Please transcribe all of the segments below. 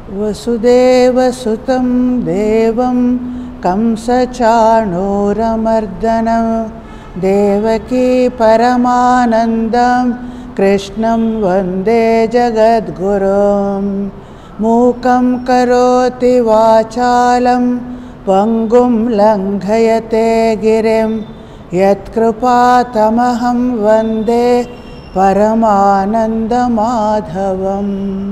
वसुदेवसुतं देवं कंसचाणूरमर्दनं देवकी परमानन्दं कृष्णं वन्दे जगद्गुरुं मूकं करोति वाचालं पङ्गुं लङ्घयते गिरिं यत्कृपातमहं वन्दे परमानन्दमाधवम्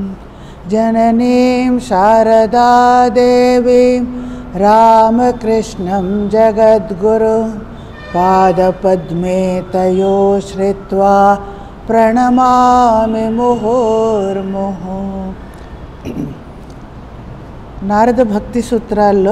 जननीं शारदादेवीं रामकृष्णं जगद्गुरु पादपद्मे तयो श्रित्वा ప్రణమామి ముహోర్ముహు నారద భక్తి సూత్రాల్లో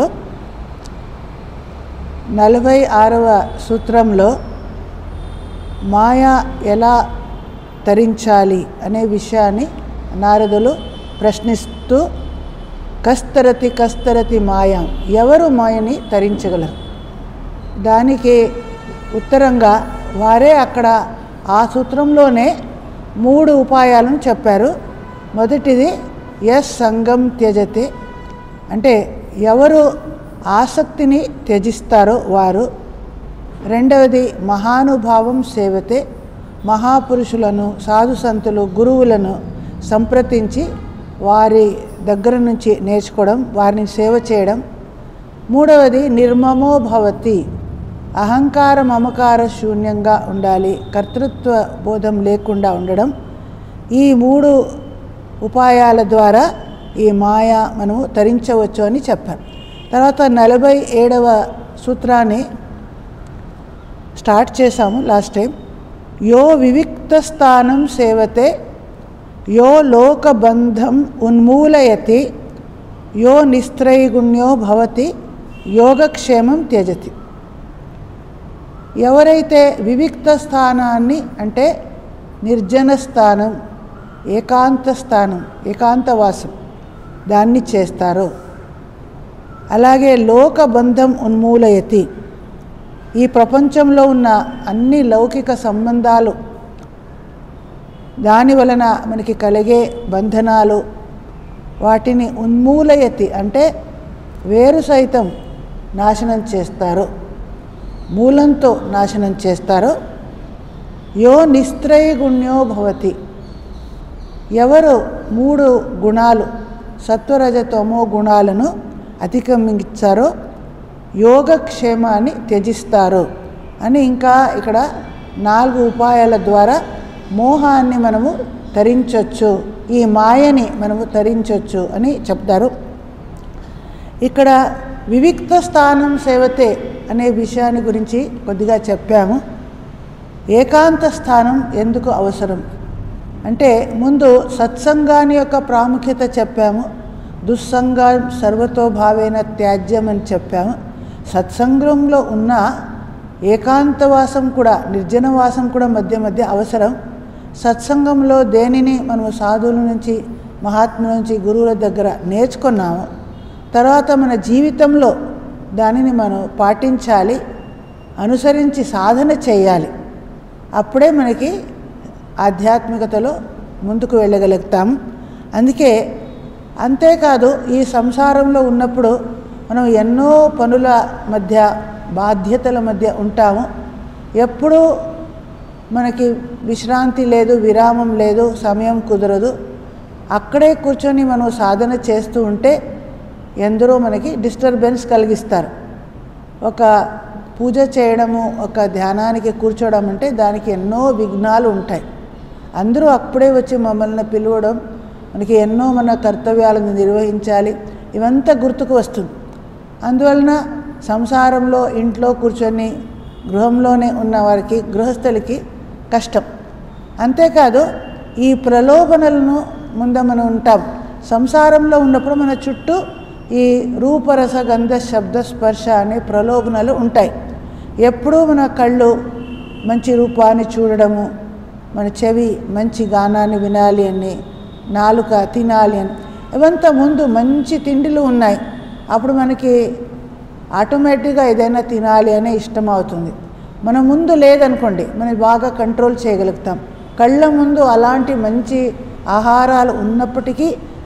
నలభై ఆరవ సూత్రంలో మాయ ఎలా తరించాలి అనే విషయాన్ని నారదులు ప్రశ్నిస్తూ కస్తరతి కస్తరతి మాయం ఎవరు మాయని తరించగలరు దానికి ఉత్తరంగా వారే అక్కడ ఆ సూత్రంలోనే మూడు ఉపాయాలను చెప్పారు మొదటిది ఎస్ సంగం త్యజతే అంటే ఎవరు ఆసక్తిని త్యజిస్తారో వారు రెండవది మహానుభావం సేవతే మహాపురుషులను సాధు సంతులు గురువులను సంప్రదించి వారి దగ్గర నుంచి నేర్చుకోవడం వారిని సేవ చేయడం మూడవది నిర్మమో భవతి అహంకార మమకార శూన్యంగా ఉండాలి కర్తృత్వ బోధం లేకుండా ఉండడం ఈ మూడు ఉపాయాల ద్వారా ఈ మాయ మనము తరించవచ్చు అని చెప్పారు తర్వాత నలభై ఏడవ సూత్రాన్ని స్టార్ట్ చేశాము లాస్ట్ టైం యో వివిక్త స్థానం సేవతే యో లోకబంధం ఉన్మూలయతి యో నిస్త్రైగుణ్యో భవతి యోగక్షేమం త్యజతి ఎవరైతే వివిక్త స్థానాన్ని అంటే నిర్జన స్థానం ఏకాంత స్థానం ఏకాంతవాసం దాన్ని చేస్తారో అలాగే లోకబంధం ఉన్మూలయతి ఈ ప్రపంచంలో ఉన్న అన్ని లౌకిక సంబంధాలు దాని వలన మనకి కలిగే బంధనాలు వాటిని ఉన్మూలయతి అంటే వేరు సైతం నాశనం చేస్తారు మూలంతో నాశనం చేస్తారో యో నిస్త్రయగుణ్యో భవతి ఎవరు మూడు గుణాలు సత్వరజతమో గుణాలను అధిగమించారో యోగక్షేమాన్ని త్యజిస్తారు అని ఇంకా ఇక్కడ నాలుగు ఉపాయాల ద్వారా మోహాన్ని మనము తరించవచ్చు ఈ మాయని మనము తరించవచ్చు అని చెప్తారు ఇక్కడ వివిక్త స్థానం సేవతే అనే విషయాన్ని గురించి కొద్దిగా చెప్పాము ఏకాంత స్థానం ఎందుకు అవసరం అంటే ముందు సత్సంగాన్ని యొక్క ప్రాముఖ్యత చెప్పాము దుస్సంగం సర్వతోభావేన త్యాజ్యం అని చెప్పాము సత్సంగంలో ఉన్న ఏకాంతవాసం కూడా నిర్జనవాసం కూడా మధ్య మధ్య అవసరం సత్సంగంలో దేనిని మనం సాధువుల నుంచి మహాత్ముల నుంచి గురువుల దగ్గర నేర్చుకున్నాము తర్వాత మన జీవితంలో దానిని మనం పాటించాలి అనుసరించి సాధన చేయాలి అప్పుడే మనకి ఆధ్యాత్మికతలో ముందుకు వెళ్ళగలుగుతాం అందుకే అంతేకాదు ఈ సంసారంలో ఉన్నప్పుడు మనం ఎన్నో పనుల మధ్య బాధ్యతల మధ్య ఉంటాము ఎప్పుడూ మనకి విశ్రాంతి లేదు విరామం లేదు సమయం కుదరదు అక్కడే కూర్చొని మనం సాధన చేస్తూ ఉంటే ఎందరో మనకి డిస్టర్బెన్స్ కలిగిస్తారు ఒక పూజ చేయడము ఒక ధ్యానానికి కూర్చోవడం అంటే దానికి ఎన్నో విఘ్నాలు ఉంటాయి అందరూ అప్పుడే వచ్చి మమ్మల్ని పిలవడం మనకి ఎన్నో మన కర్తవ్యాలను నిర్వహించాలి ఇవంతా గుర్తుకు వస్తుంది అందువలన సంసారంలో ఇంట్లో కూర్చొని గృహంలోనే ఉన్న వారికి గృహస్థులకి కష్టం అంతేకాదు ఈ ప్రలోభనలను ముందు మనం ఉంటాం సంసారంలో ఉన్నప్పుడు మన చుట్టూ ఈ రూపరస గంధ శబ్ద స్పర్శ అనే ప్రలోభనలు ఉంటాయి ఎప్పుడూ మన కళ్ళు మంచి రూపాన్ని చూడడము మన చెవి మంచి గానాన్ని వినాలి అని నాలుక తినాలి అని ఇవంతా ముందు మంచి తిండిలు ఉన్నాయి అప్పుడు మనకి ఆటోమేటిక్గా ఏదైనా తినాలి అనే ఇష్టం అవుతుంది మన ముందు లేదనుకోండి మనం బాగా కంట్రోల్ చేయగలుగుతాం కళ్ళ ముందు అలాంటి మంచి ఆహారాలు ఉన్నప్పటికీ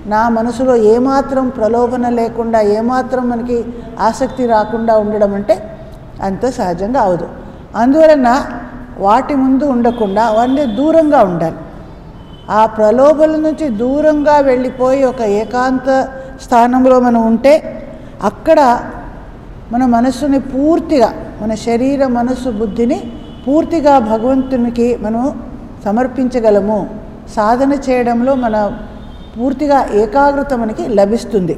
నా మనసులో ఏమాత్రం ప్రలోభన లేకుండా ఏమాత్రం మనకి ఆసక్తి రాకుండా ఉండడం అంటే అంత సహజంగా అవదు అందువలన వాటి ముందు ఉండకుండా వాటిని దూరంగా ఉండాలి ఆ ప్రలోభల నుంచి దూరంగా వెళ్ళిపోయి ఒక ఏకాంత స్థానంలో మనం ఉంటే అక్కడ మన మనస్సుని పూర్తిగా మన శరీర మనస్సు బుద్ధిని పూర్తిగా భగవంతునికి మనం సమర్పించగలము సాధన చేయడంలో మన పూర్తిగా ఏకాగ్రత మనకి లభిస్తుంది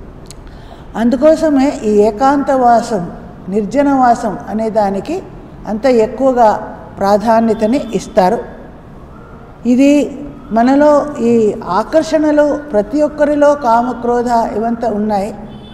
అందుకోసమే ఈ ఏకాంతవాసం నిర్జనవాసం అనే దానికి అంత ఎక్కువగా ప్రాధాన్యతని ఇస్తారు ఇది మనలో ఈ ఆకర్షణలు ప్రతి ఒక్కరిలో కామక్రోధ ఇవంతా ఉన్నాయి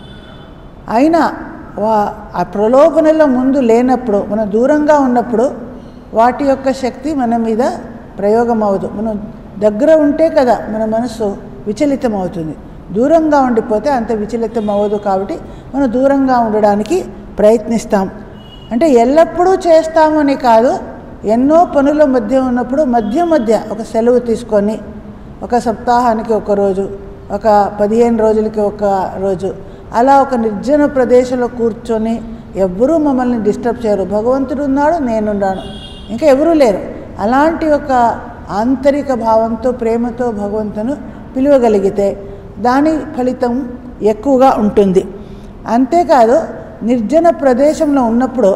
అయినా వా ఆ ప్రలోభనల ముందు లేనప్పుడు మనం దూరంగా ఉన్నప్పుడు వాటి యొక్క శక్తి మన మీద ప్రయోగం అవ్వదు మనం దగ్గర ఉంటే కదా మన మనసు విచలితం అవుతుంది దూరంగా ఉండిపోతే అంత విచలితం అవ్వదు కాబట్టి మనం దూరంగా ఉండడానికి ప్రయత్నిస్తాం అంటే ఎల్లప్పుడూ చేస్తామని కాదు ఎన్నో పనుల మధ్య ఉన్నప్పుడు మధ్య మధ్య ఒక సెలవు తీసుకొని ఒక సప్తాహానికి ఒక రోజు ఒక పదిహేను రోజులకి ఒక రోజు అలా ఒక నిర్జన ప్రదేశంలో కూర్చొని ఎవ్వరూ మమ్మల్ని డిస్టర్బ్ చేయరు భగవంతుడు ఉన్నాడు నేనున్నాను ఇంకా ఎవరూ లేరు అలాంటి ఒక ఆంతరిక భావంతో ప్రేమతో భగవంతును పిలువగలిగితే దాని ఫలితం ఎక్కువగా ఉంటుంది అంతేకాదు నిర్జన ప్రదేశంలో ఉన్నప్పుడు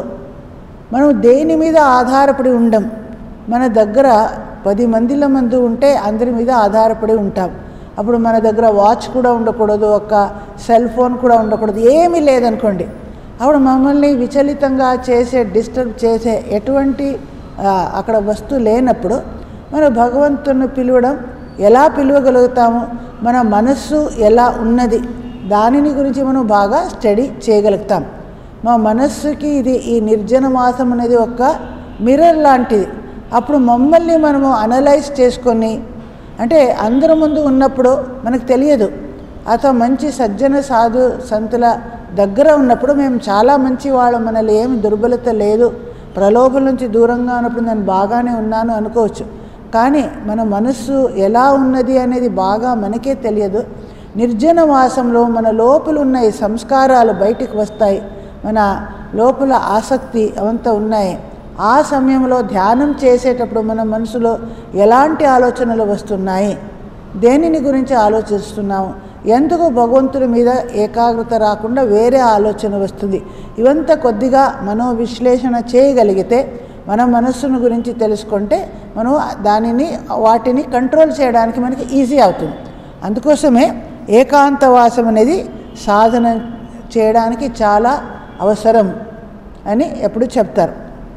మనం దేని మీద ఆధారపడి ఉండం మన దగ్గర పది మందిల మంది ఉంటే అందరి మీద ఆధారపడి ఉంటాం అప్పుడు మన దగ్గర వాచ్ కూడా ఉండకూడదు ఒక సెల్ ఫోన్ కూడా ఉండకూడదు ఏమీ లేదనుకోండి అప్పుడు మమ్మల్ని విచలితంగా చేసే డిస్టర్బ్ చేసే ఎటువంటి ఆ, అక్కడ వస్తువు లేనప్పుడు మనం భగవంతుని పిలవడం ఎలా పిలవగలుగుతాము మన మనస్సు ఎలా ఉన్నది దానిని గురించి మనం బాగా స్టడీ చేయగలుగుతాం మా మనస్సుకి ఇది ఈ నిర్జన మాసం అనేది ఒక మిర్రర్ లాంటిది అప్పుడు మమ్మల్ని మనము అనలైజ్ చేసుకొని అంటే అందరి ముందు ఉన్నప్పుడు మనకు తెలియదు అతను మంచి సజ్జన సాధు సంతుల దగ్గర ఉన్నప్పుడు మేము చాలా మంచి వాళ్ళం మనలో ఏమి దుర్బలత లేదు ప్రలోభం నుంచి దూరంగా ఉన్నప్పుడు నేను బాగానే ఉన్నాను అనుకోవచ్చు కానీ మన మనస్సు ఎలా ఉన్నది అనేది బాగా మనకే తెలియదు నిర్జన వాసంలో మన లోపల ఉన్న ఈ సంస్కారాలు బయటికి వస్తాయి మన లోపల ఆసక్తి అవంతా ఉన్నాయి ఆ సమయంలో ధ్యానం చేసేటప్పుడు మన మనసులో ఎలాంటి ఆలోచనలు వస్తున్నాయి దేనిని గురించి ఆలోచిస్తున్నాము ఎందుకు భగవంతుడి మీద ఏకాగ్రత రాకుండా వేరే ఆలోచన వస్తుంది ఇవంతా కొద్దిగా మనో విశ్లేషణ చేయగలిగితే మన మనస్సును గురించి తెలుసుకుంటే మనం దానిని వాటిని కంట్రోల్ చేయడానికి మనకి ఈజీ అవుతుంది అందుకోసమే ఏకాంతవాసం అనేది సాధన చేయడానికి చాలా అవసరం అని ఎప్పుడు చెప్తారు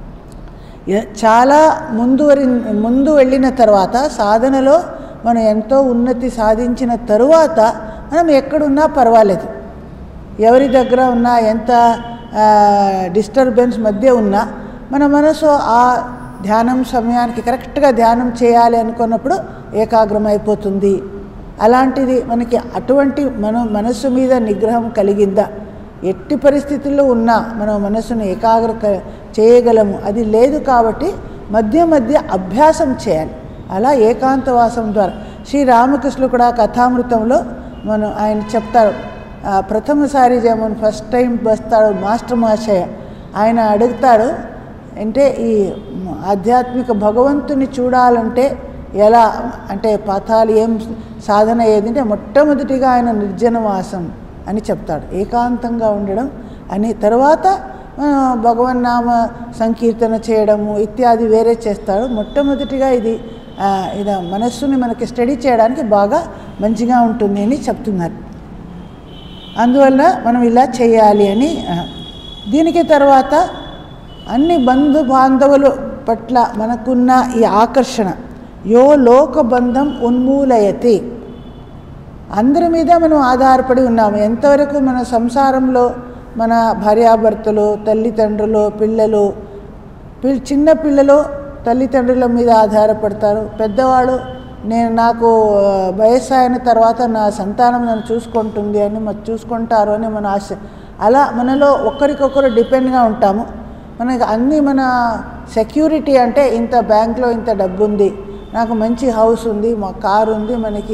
ఎ- చాలా ముందు వరి- ముందు వెళ్ళిన తర్వాత సాధనలో మనం ఎంతో ఉన్నతి సాధించిన తరువాత మనం ఎక్కడున్నా పర్వాలేదు ఎవరి దగ్గర ఉన్నా ఎంత డిస్టర్బెన్స్ మధ్య ఉన్నా మన మనసు ఆ ధ్యానం సమయానికి కరెక్ట్గా ధ్యానం చేయాలి అనుకున్నప్పుడు ఏకాగ్రం అయిపోతుంది అలాంటిది మనకి అటువంటి మన మనస్సు మీద నిగ్రహం కలిగిందా ఎట్టి పరిస్థితుల్లో ఉన్నా మనం మనసును ఏకాగ్ర క- చేయగలము అది లేదు కాబట్టి మధ్య మధ్య అభ్యాసం చేయాలి అలా ఏకాంతవాసం ద్వారా శ్రీ రామకృష్ణులు కూడా కథామృతంలో మనం ఆయన చెప్తారు ఆ, ప్రథమసారి జమన్ ఫస్ట్ టైం వస్తాడు మాస్టర్ మహాశయ ఆయన అడుగుతాడు అంటే ఈ ఆధ్యాత్మిక భగవంతుని చూడాలంటే ఎలా అంటే పథాలు ఏం సాధన ఏదంటే మొట్టమొదటిగా ఆయన నిర్జనవాసం అని చెప్తాడు ఏకాంతంగా ఉండడం అని తర్వాత ఆ, భగవన్నామ సంకీర్తన చేయడము ఇత్యాది వేరే చేస్తాడు మొట్టమొదటిగా ఇది ఆ, ఇది మనస్సుని మనకి స్టడీ చేయడానికి బాగా మంచిగా ఉంటుంది అని చెప్తున్నారు అందువల్ల మనం ఇలా చేయాలి అని ఆ, దీనికి తర్వాత అన్ని బంధు బాంధవులు పట్ల మనకున్న ఈ ఆకర్షణ యో లోకబంధం ఉన్మూలయతి అందరి మీద మనం ఆధారపడి ఉన్నాము ఎంతవరకు మన సంసారంలో మన భార్యాభర్తలు తల్లిదండ్రులు పిల్లలు పిల్ చిన్న పిల్లలు తల్లిదండ్రుల మీద ఆధారపడతారు పెద్దవాడు నేను నాకు ఆ, వయస్సు అయిన తర్వాత నా సంతానం నన్ను చూసుకుంటుంది అని మరి చూసుకుంటారు అని మన ఆశ అలా మనలో ఒకరికొకరు డిపెండ్గా ఉంటాము మనకి అన్నీ మన సెక్యూరిటీ అంటే ఇంత బ్యాంక్లో ఇంత డబ్బు ఉంది నాకు మంచి హౌస్ ఉంది మా కారు ఉంది మనకి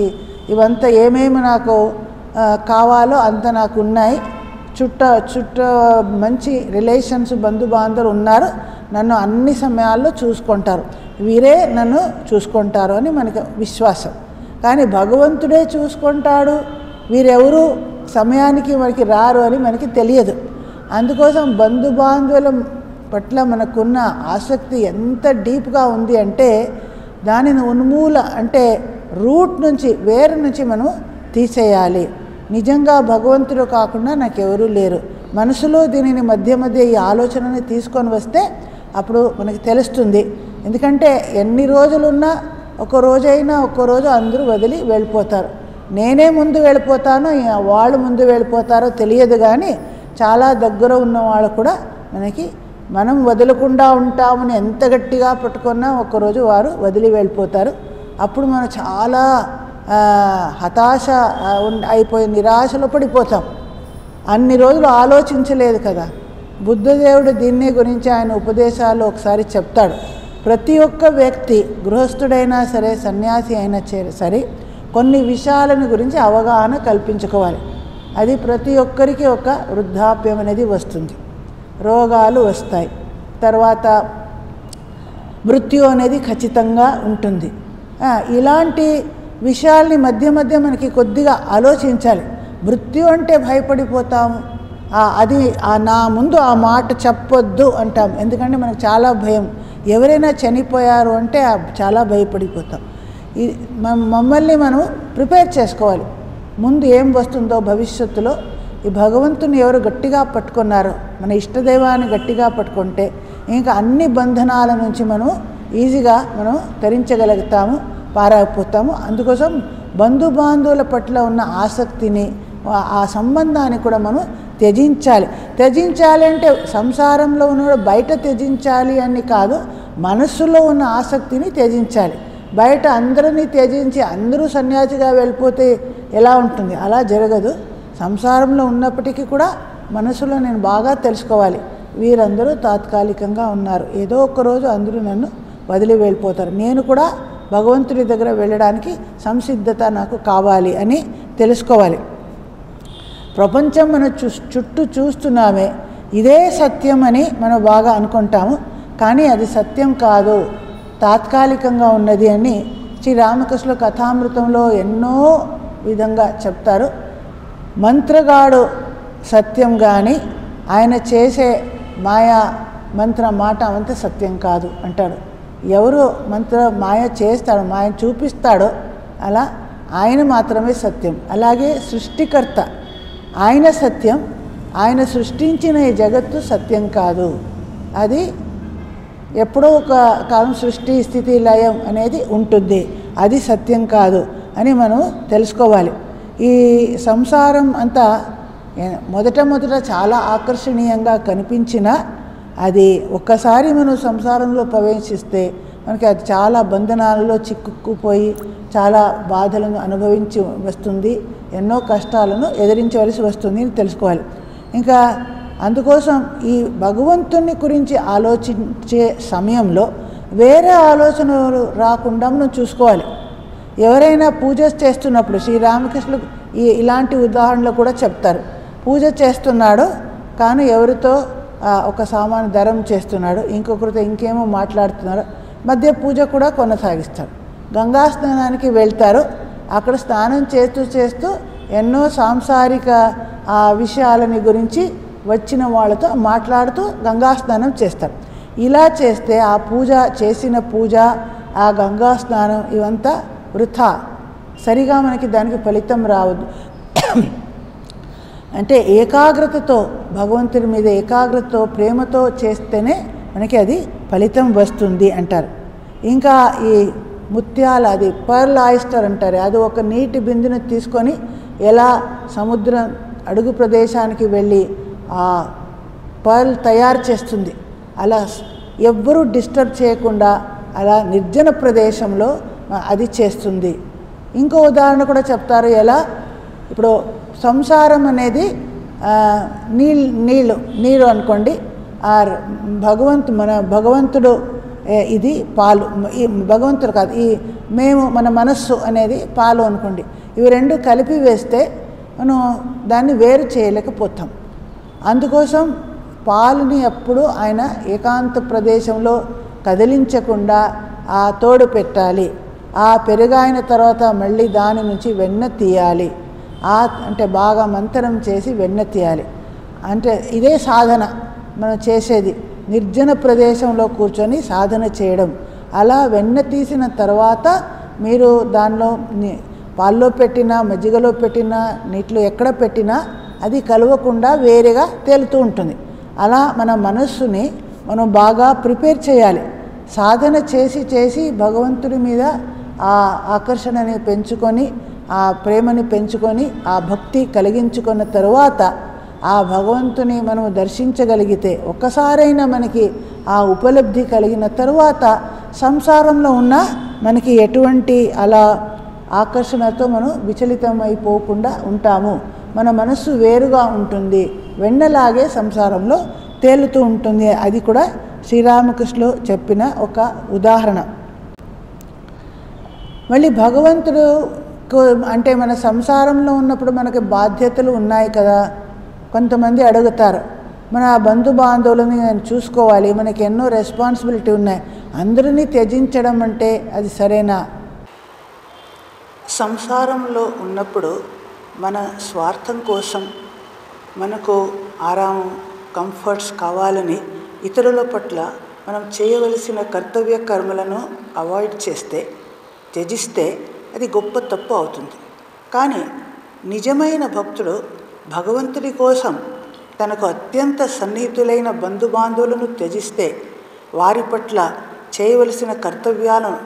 ఇవంతా ఏమేమి నాకు ఆ, కావాలో అంత నాకు ఉన్నాయి చుట్ట చుట్ట మంచి రిలేషన్స్ బంధుబాంధవులు ఉన్నారు నన్ను అన్ని సమయాల్లో చూసుకుంటారు వీరే నన్ను చూసుకుంటారు అని మనకి విశ్వాసం కానీ భగవంతుడే చూసుకుంటాడు వీరెవరు సమయానికి మనకి రారు అని మనకి తెలియదు అందుకోసం బంధుబాంధవుల పట్ల మనకున్న ఆసక్తి ఎంత డీప్గా ఉంది అంటే దానిని ఉన్మూల అంటే రూట్ నుంచి వేరు నుంచి మనం తీసేయాలి నిజంగా భగవంతుడు కాకుండా నాకెవరూ లేరు మనసులో దీనిని మధ్య మధ్య ఈ ఆలోచనని తీసుకొని వస్తే అప్పుడు మనకి తెలుస్తుంది ఎందుకంటే ఎన్ని రోజులున్నా ఒక రోజైనా ఒక్క రోజు అందరూ వదిలి వెళ్ళిపోతారు నేనే ముందు వెళ్ళిపోతానో ఈ వాళ్ళు ముందు వెళ్ళిపోతారో తెలియదు కానీ చాలా దగ్గర ఉన్న వాళ్ళు కూడా మనకి మనం వదలకుండా ఉంటామని ఎంత గట్టిగా పట్టుకున్నా ఒక్కరోజు వారు వదిలి వెళ్ళిపోతారు అప్పుడు మనం చాలా ఆ, హతాశ ఆ, ఉన్- అయిపోయి నిరాశలో పడిపోతాం అన్ని రోజులు ఆలోచించలేదు కదా బుద్ధదేవుడు దీన్ని గురించి ఆయన ఉపదేశాలు ఒకసారి చెప్తాడు ప్రతి ఒక్క వ్యక్తి గృహస్థుడైనా సరే సన్యాసి అయినా చే- సరే కొన్ని విషయాలను గురించి అవగాహన కల్పించుకోవాలి అది ప్రతి ఒక్కరికి ఒక వృద్ధాప్యం అనేది వస్తుంది రోగాలు వస్తాయి తర్వాత మృత్యు అనేది ఖచ్చితంగా ఉంటుంది ఆ, ఇలాంటి విషయాల్ని మధ్య మధ్య మనకి కొద్దిగా ఆలోచించాలి మృత్యు అంటే భయపడిపోతాము ఆ, అది ఆ నా ముందు ఆ మాట చెప్పొద్దు అంటాం ఎందుకంటే మనకు చాలా భయం ఎవరైనా చనిపోయారు అంటే ఆ చాలా భయపడిపోతాం ఈ మ- మమ్మల్ని మనం ప్రిపేర్ చేసుకోవాలి ముందు ఏం వస్తుందో భవిష్యత్తులో ఈ భగవంతుని ఎవరు గట్టిగా పట్టుకున్నారో మన ఇష్టదైవాన్ని గట్టిగా పట్టుకుంటే ఇంకా అన్ని బంధనాల నుంచి మనం ఈజీగా మనం తరించగలుగుతాము పారాగిపోతాము అందుకోసం బంధుబాంధవుల పట్ల ఉన్న ఆసక్తిని ఆ- ఆ సంబంధాన్ని కూడా మనం త్యజించాలి త్యజించాలి అంటే సంసారంలో ఉన్నవాడు బయట త్యజించాలి అని కాదు మనస్సులో ఉన్న ఆసక్తిని త్యజించాలి బయట అందరినీ త్యజించి అందరూ సన్యాసిగా వెళ్ళిపోతే ఎలా ఉంటుంది అలా జరగదు సంసారంలో ఉన్నప్పటికీ కూడా మనసులో నేను బాగా తెలుసుకోవాలి వీరందరూ తాత్కాలికంగా ఉన్నారు ఏదో ఒక రోజు అందరూ నన్ను వదిలి వెళ్ళిపోతారు నేను కూడా భగవంతుడి దగ్గర వెళ్ళడానికి సంసిద్ధత నాకు కావాలి అని తెలుసుకోవాలి ప్రపంచం మన చు చుట్టూ చూస్తున్నామే ఇదే సత్యం అని మనం బాగా అనుకుంటాము కానీ అది సత్యం కాదు తాత్కాలికంగా ఉన్నది అని శ్రీ రామకృష్ణ కథామృతంలో ఎన్నో విధంగా చెప్తారు మంత్రగాడు సత్యం కానీ ఆయన చేసే మాయా మంత్ర మాట అంతా సత్యం కాదు అంటాడు ఎవరు మంత్ర మాయ చేస్తాడో మాయ చూపిస్తాడో అలా ఆయన మాత్రమే సత్యం అలాగే సృష్టికర్త ఆయన సత్యం ఆయన సృష్టించిన ఈ జగత్తు సత్యం కాదు అది ఎప్పుడో ఒక కాలం సృష్టి స్థితి లయం అనేది ఉంటుంది అది సత్యం కాదు అని మనం తెలుసుకోవాలి ఈ సంసారం అంతా ఏ- మొదట మొదట చాలా ఆకర్షణీయంగా కనిపించినా అది ఒక్కసారి మనం సంసారంలో ప్రవేశిస్తే మనకి అది చాలా బంధనాలలో చిక్కుకుపోయి చాలా బాధలను అనుభవించి వస్తుంది ఎన్నో కష్టాలను ఎదిరించవలసి వస్తుంది అని తెలుసుకోవాలి ఇంకా అందుకోసం ఈ భగవంతుని గురించి ఆలోచించే సమయంలో వేరే ఆలోచనలు రాకుండా మనం చూసుకోవాలి ఎవరైనా పూజ చేస్తున్నప్పుడు శ్రీరామకృష్ణులు ఈ ఇలాంటి ఉదాహరణలు కూడా చెప్తారు పూజ చేస్తున్నాడు కానీ ఎవరితో ఆ, ఒక సామాను ధరం చేస్తున్నాడు ఇంకొకరితో ఇంకేమో మాట్లాడుతున్నాడు మధ్య పూజ కూడా కొనసాగిస్తాడు గంగా స్నానానికి వెళ్తారు అక్కడ స్నానం చేస్తూ చేస్తూ ఎన్నో సాంసారిక ఆ విషయాలని గురించి వచ్చిన వాళ్ళతో మాట్లాడుతూ గంగా స్నానం చేస్తారు ఇలా చేస్తే ఆ పూజ చేసిన పూజ ఆ గంగా స్నానం ఇవంతా వృథా సరిగా మనకి దానికి ఫలితం రావద్దు అంటే ఏకాగ్రతతో భగవంతుడి మీద ఏకాగ్రతతో ప్రేమతో చేస్తేనే మనకి అది ఫలితం వస్తుంది అంటారు ఇంకా ఈ ముత్యాల అది పర్ల్ ఆయిస్టర్ అంటారు అది ఒక నీటి బిందును తీసుకొని ఎలా సముద్రం అడుగు ప్రదేశానికి వెళ్ళి ఆ పర్ల్ తయారు చేస్తుంది అలా ఎవ్వరూ డిస్టర్బ్ చేయకుండా అలా నిర్జన ప్రదేశంలో ఆ, అది చేస్తుంది ఇంకో ఉదాహరణ కూడా చెప్తారు ఎలా ఇప్పుడు సంసారం అనేది ఆ, నీళ్ళు నీళ్ళు నీరు అనుకోండి ఆ ర- భగవంతు మన భగవంతుడు ఏ, ఇది పాలు ఈ భగవంతుడు కాదు ఈ మేము మన మనస్సు అనేది పాలు అనుకోండి ఇవి రెండు కలిపి వేస్తే మనం దాన్ని వేరు చేయలేకపోతాం అందుకోసం పాలుని ఎప్పుడు ఆయన ఏకాంత ప్రదేశంలో కదిలించకుండా ఆ తోడు పెట్టాలి ఆ పెరుగాయిన తర్వాత మళ్ళీ దాని నుంచి వెన్న తీయాలి ఆ అంటే బాగా మంతనం చేసి వెన్న తీయాలి అంటే ఇదే సాధన మనం చేసేది నిర్జన ప్రదేశంలో కూర్చొని సాధన చేయడం అలా వెన్న తీసిన తర్వాత మీరు దానిలో ని- పాల్లో పెట్టినా మజ్జిగలో పెట్టినా నీటిలో ఎక్కడ పెట్టినా అది కలవకుండా వేరేగా తేలుతూ ఉంటుంది అలా మన మనస్సుని మనం బాగా ప్రిపేర్ చేయాలి సాధన చేసి చేసి భగవంతుడి మీద ఆ ఆకర్షణని పెంచుకొని ఆ ప్రేమని పెంచుకొని ఆ భక్తి కలిగించుకున్న తరువాత ఆ భగవంతుని మనం దర్శించగలిగితే ఒక్కసారైనా మనకి ఆ ఉపలబ్ధి కలిగిన తరువాత సంసారంలో ఉన్న మనకి ఎటువంటి అలా ఆకర్షణతో మనం విచలితమైపోకుండా ఉంటాము మన మనస్సు వేరుగా ఉంటుంది వెన్నలాగే సంసారంలో తేలుతూ ఉంటుంది అది కూడా శ్రీరామకృష్ణులు చెప్పిన ఒక ఉదాహరణ మళ్ళీ భగవంతుడు కు- అంటే మన సంసారంలో ఉన్నప్పుడు మనకి బాధ్యతలు ఉన్నాయి కదా కొంతమంది అడుగుతారు మన బంధు బాంధవులని నేను చూసుకోవాలి మనకి ఎన్నో రెస్పాన్సిబిలిటీ ఉన్నాయి అందరినీ త్యజించడం అంటే అది సరేనా సంసారంలో ఉన్నప్పుడు మన స్వార్థం కోసం మనకు ఆరామం కంఫర్ట్స్ కావాలని ఇతరుల పట్ల మనం చేయవలసిన కర్తవ్య కర్మలను అవాయిడ్ చేస్తే త్యజిస్తే అది గొప్ప తప్పు అవుతుంది కానీ నిజమైన భక్తుడు భగవంతుడి కోసం తనకు అత్యంత సన్నిహితులైన బంధుబాంధవులను త్యజిస్తే వారి పట్ల చేయవలసిన కర్తవ్యాలను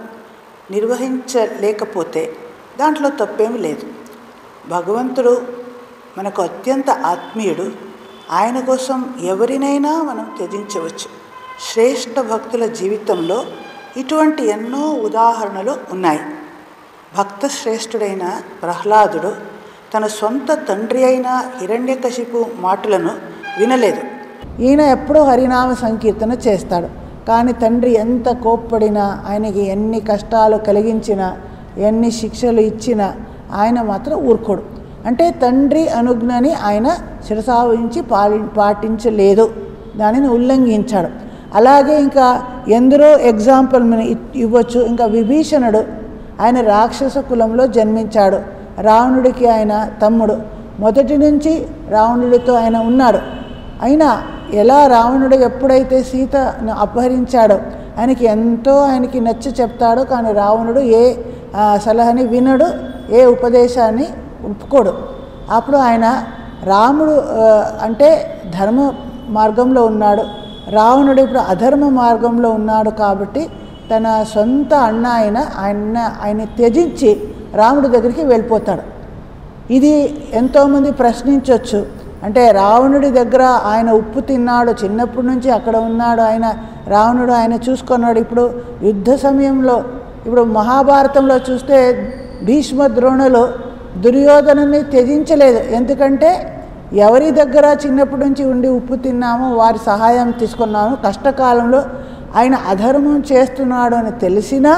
నిర్వహించలేకపోతే దాంట్లో తప్పేమీ లేదు భగవంతుడు మనకు అత్యంత ఆత్మీయుడు ఆయన కోసం ఎవరినైనా మనం త్యజించవచ్చు శ్రేష్ఠ భక్తుల జీవితంలో ఇటువంటి ఎన్నో ఉదాహరణలు ఉన్నాయి భక్త శ్రేష్ఠుడైన ప్రహ్లాదుడు తన సొంత తండ్రి అయిన హిరణ్యకశిపు మాటలను వినలేదు ఈయన ఎప్పుడూ హరినామ సంకీర్తన చేస్తాడు కానీ తండ్రి ఎంత కోప్పడినా ఆయనకి ఎన్ని కష్టాలు కలిగించినా ఎన్ని శిక్షలు ఇచ్చినా ఆయన మాత్రం ఊరుకోడు అంటే తండ్రి అనుజ్ఞని ఆయన శిరసావహించి పాలి పాటించలేదు దానిని ఉల్లంఘించాడు అలాగే ఇంకా ఎందరో ఎగ్జాంపుల్ మనం ఇ- ఇవ్వచ్చు ఇంకా విభీషణుడు ఆయన రాక్షస కులంలో జన్మించాడు రావణుడికి ఆయన తమ్ముడు మొదటి నుంచి రావణుడితో ఆయన ఉన్నాడు అయినా ఎలా రావణుడు ఎప్పుడైతే సీతను అపహరించాడో ఆయనకి ఎంతో ఆయనకి నచ్చ చెప్తాడు కానీ రావణుడు ఏ ఆ, సలహాని వినడు ఏ ఉపదేశాన్ని ఒప్పుకోడు అప్పుడు ఆయన రాముడు ఆ, అంటే ధర్మ మార్గంలో ఉన్నాడు రావణుడు ఇప్పుడు అధర్మ మార్గంలో ఉన్నాడు కాబట్టి తన సొంత అన్న ఆయన ఆయన ఆయన త్యజించి రాముడి దగ్గరికి వెళ్ళిపోతాడు ఇది ఎంతోమంది ప్రశ్నించవచ్చు అంటే రావణుడి దగ్గర ఆయన ఉప్పు తిన్నాడు చిన్నప్పటి నుంచి అక్కడ ఉన్నాడు ఆయన రావణుడు ఆయన చూసుకున్నాడు ఇప్పుడు యుద్ధ సమయంలో ఇప్పుడు మహాభారతంలో చూస్తే భీష్మ ద్రోణులు దుర్యోధనని త్యజించలేదు ఎందుకంటే ఎవరి దగ్గర చిన్నప్పటి నుంచి ఉండి ఉప్పు తిన్నామో వారి సహాయం తీసుకున్నాము కష్టకాలంలో ఆయన అధర్మం చేస్తున్నాడు అని తెలిసినా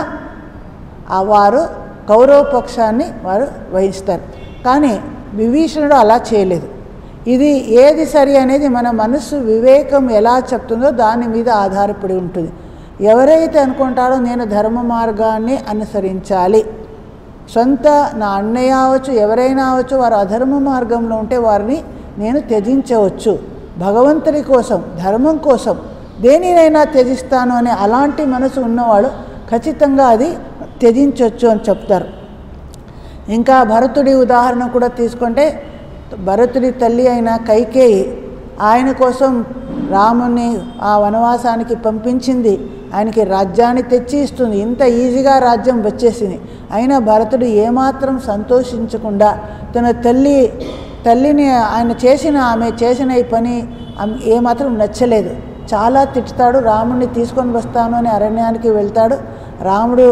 ఆ వారు కౌరవ పక్షాన్ని వారు వహిస్తారు కానీ విభీషణుడు అలా చేయలేదు ఇది ఏది సరి అనేది మన మనస్సు వివేకం ఎలా చెప్తుందో దాని మీద ఆధారపడి ఉంటుంది ఎవరైతే అనుకుంటారో నేను ధర్మ మార్గాన్ని అనుసరించాలి సొంత నా అన్నయ్య అవచ్చు ఎవరైనా అవచ్చు వారు అధర్మ మార్గంలో ఉంటే వారిని నేను త్యజించవచ్చు భగవంతుడి కోసం ధర్మం కోసం దేనినైనా త్యజిస్తాను అనే అలాంటి మనసు ఉన్నవాడు ఖచ్చితంగా అది త్యజించవచ్చు అని చెప్తారు ఇంకా భరతుడి ఉదాహరణ కూడా తీసుకుంటే భరతుడి తల్లి అయిన కైకేయి ఆయన కోసం రాముని ఆ వనవాసానికి పంపించింది ఆయనకి రాజ్యాన్ని తెచ్చి ఇస్తుంది ఇంత ఈజీగా రాజ్యం వచ్చేసింది అయినా భరతుడు ఏమాత్రం సంతోషించకుండా తన తల్లి తల్లిని ఆయన చేసిన ఆమె చేసిన ఈ పని ఆమె ఏమాత్రం నచ్చలేదు చాలా తిట్టుతాడు రాముడిని తీసుకొని వస్తాను అని అరణ్యానికి వెళ్తాడు రాముడు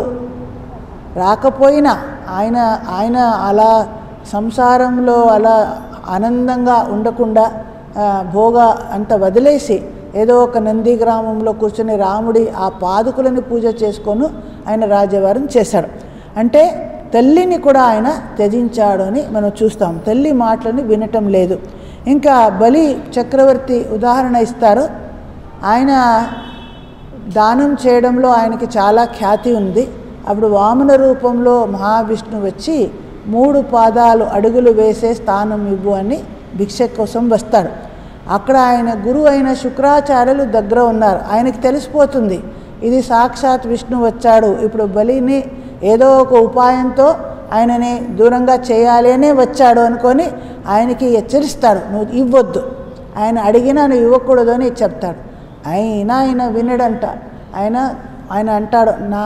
రాకపోయినా ఆయన ఆయన అలా సంసారంలో అలా ఆనందంగా ఉండకుండా ఆ, భోగ అంత వదిలేసి ఏదో ఒక నంది గ్రామంలో కూర్చొని రాముడి ఆ పాదుకులని పూజ చేసుకొని ఆయన రాజ్యవారం చేశాడు అంటే తల్లిని కూడా ఆయన త్యజించాడు అని మనం చూస్తాం తల్లి మాటలని వినటం లేదు ఇంకా బలి చక్రవర్తి ఉదాహరణ ఇస్తారు ఆయన దానం చేయడంలో ఆయనకి చాలా ఖ్యాతి ఉంది అప్పుడు వామన రూపంలో మహావిష్ణు వచ్చి మూడు పాదాలు అడుగులు వేసే స్థానం ఇవ్వు అని భిక్ష కోసం వస్తాడు అక్కడ ఆయన గురువు అయిన శుక్రాచార్యులు దగ్గర ఉన్నారు ఆయనకి తెలిసిపోతుంది ఇది సాక్షాత్ విష్ణు వచ్చాడు ఇప్పుడు బలిని ఏదో ఒక ఉపాయంతో ఆయనని దూరంగా చేయాలి అనే వచ్చాడు అనుకొని ఆయనకి హెచ్చరిస్తాడు నువ్వు ఇవ్వద్దు ఆయన అడిగినా నువ్వు ఇవ్వకూడదు అని చెప్తాడు అయినా ఆయన వినడంట ఆయన ఆయన అంటాడు నా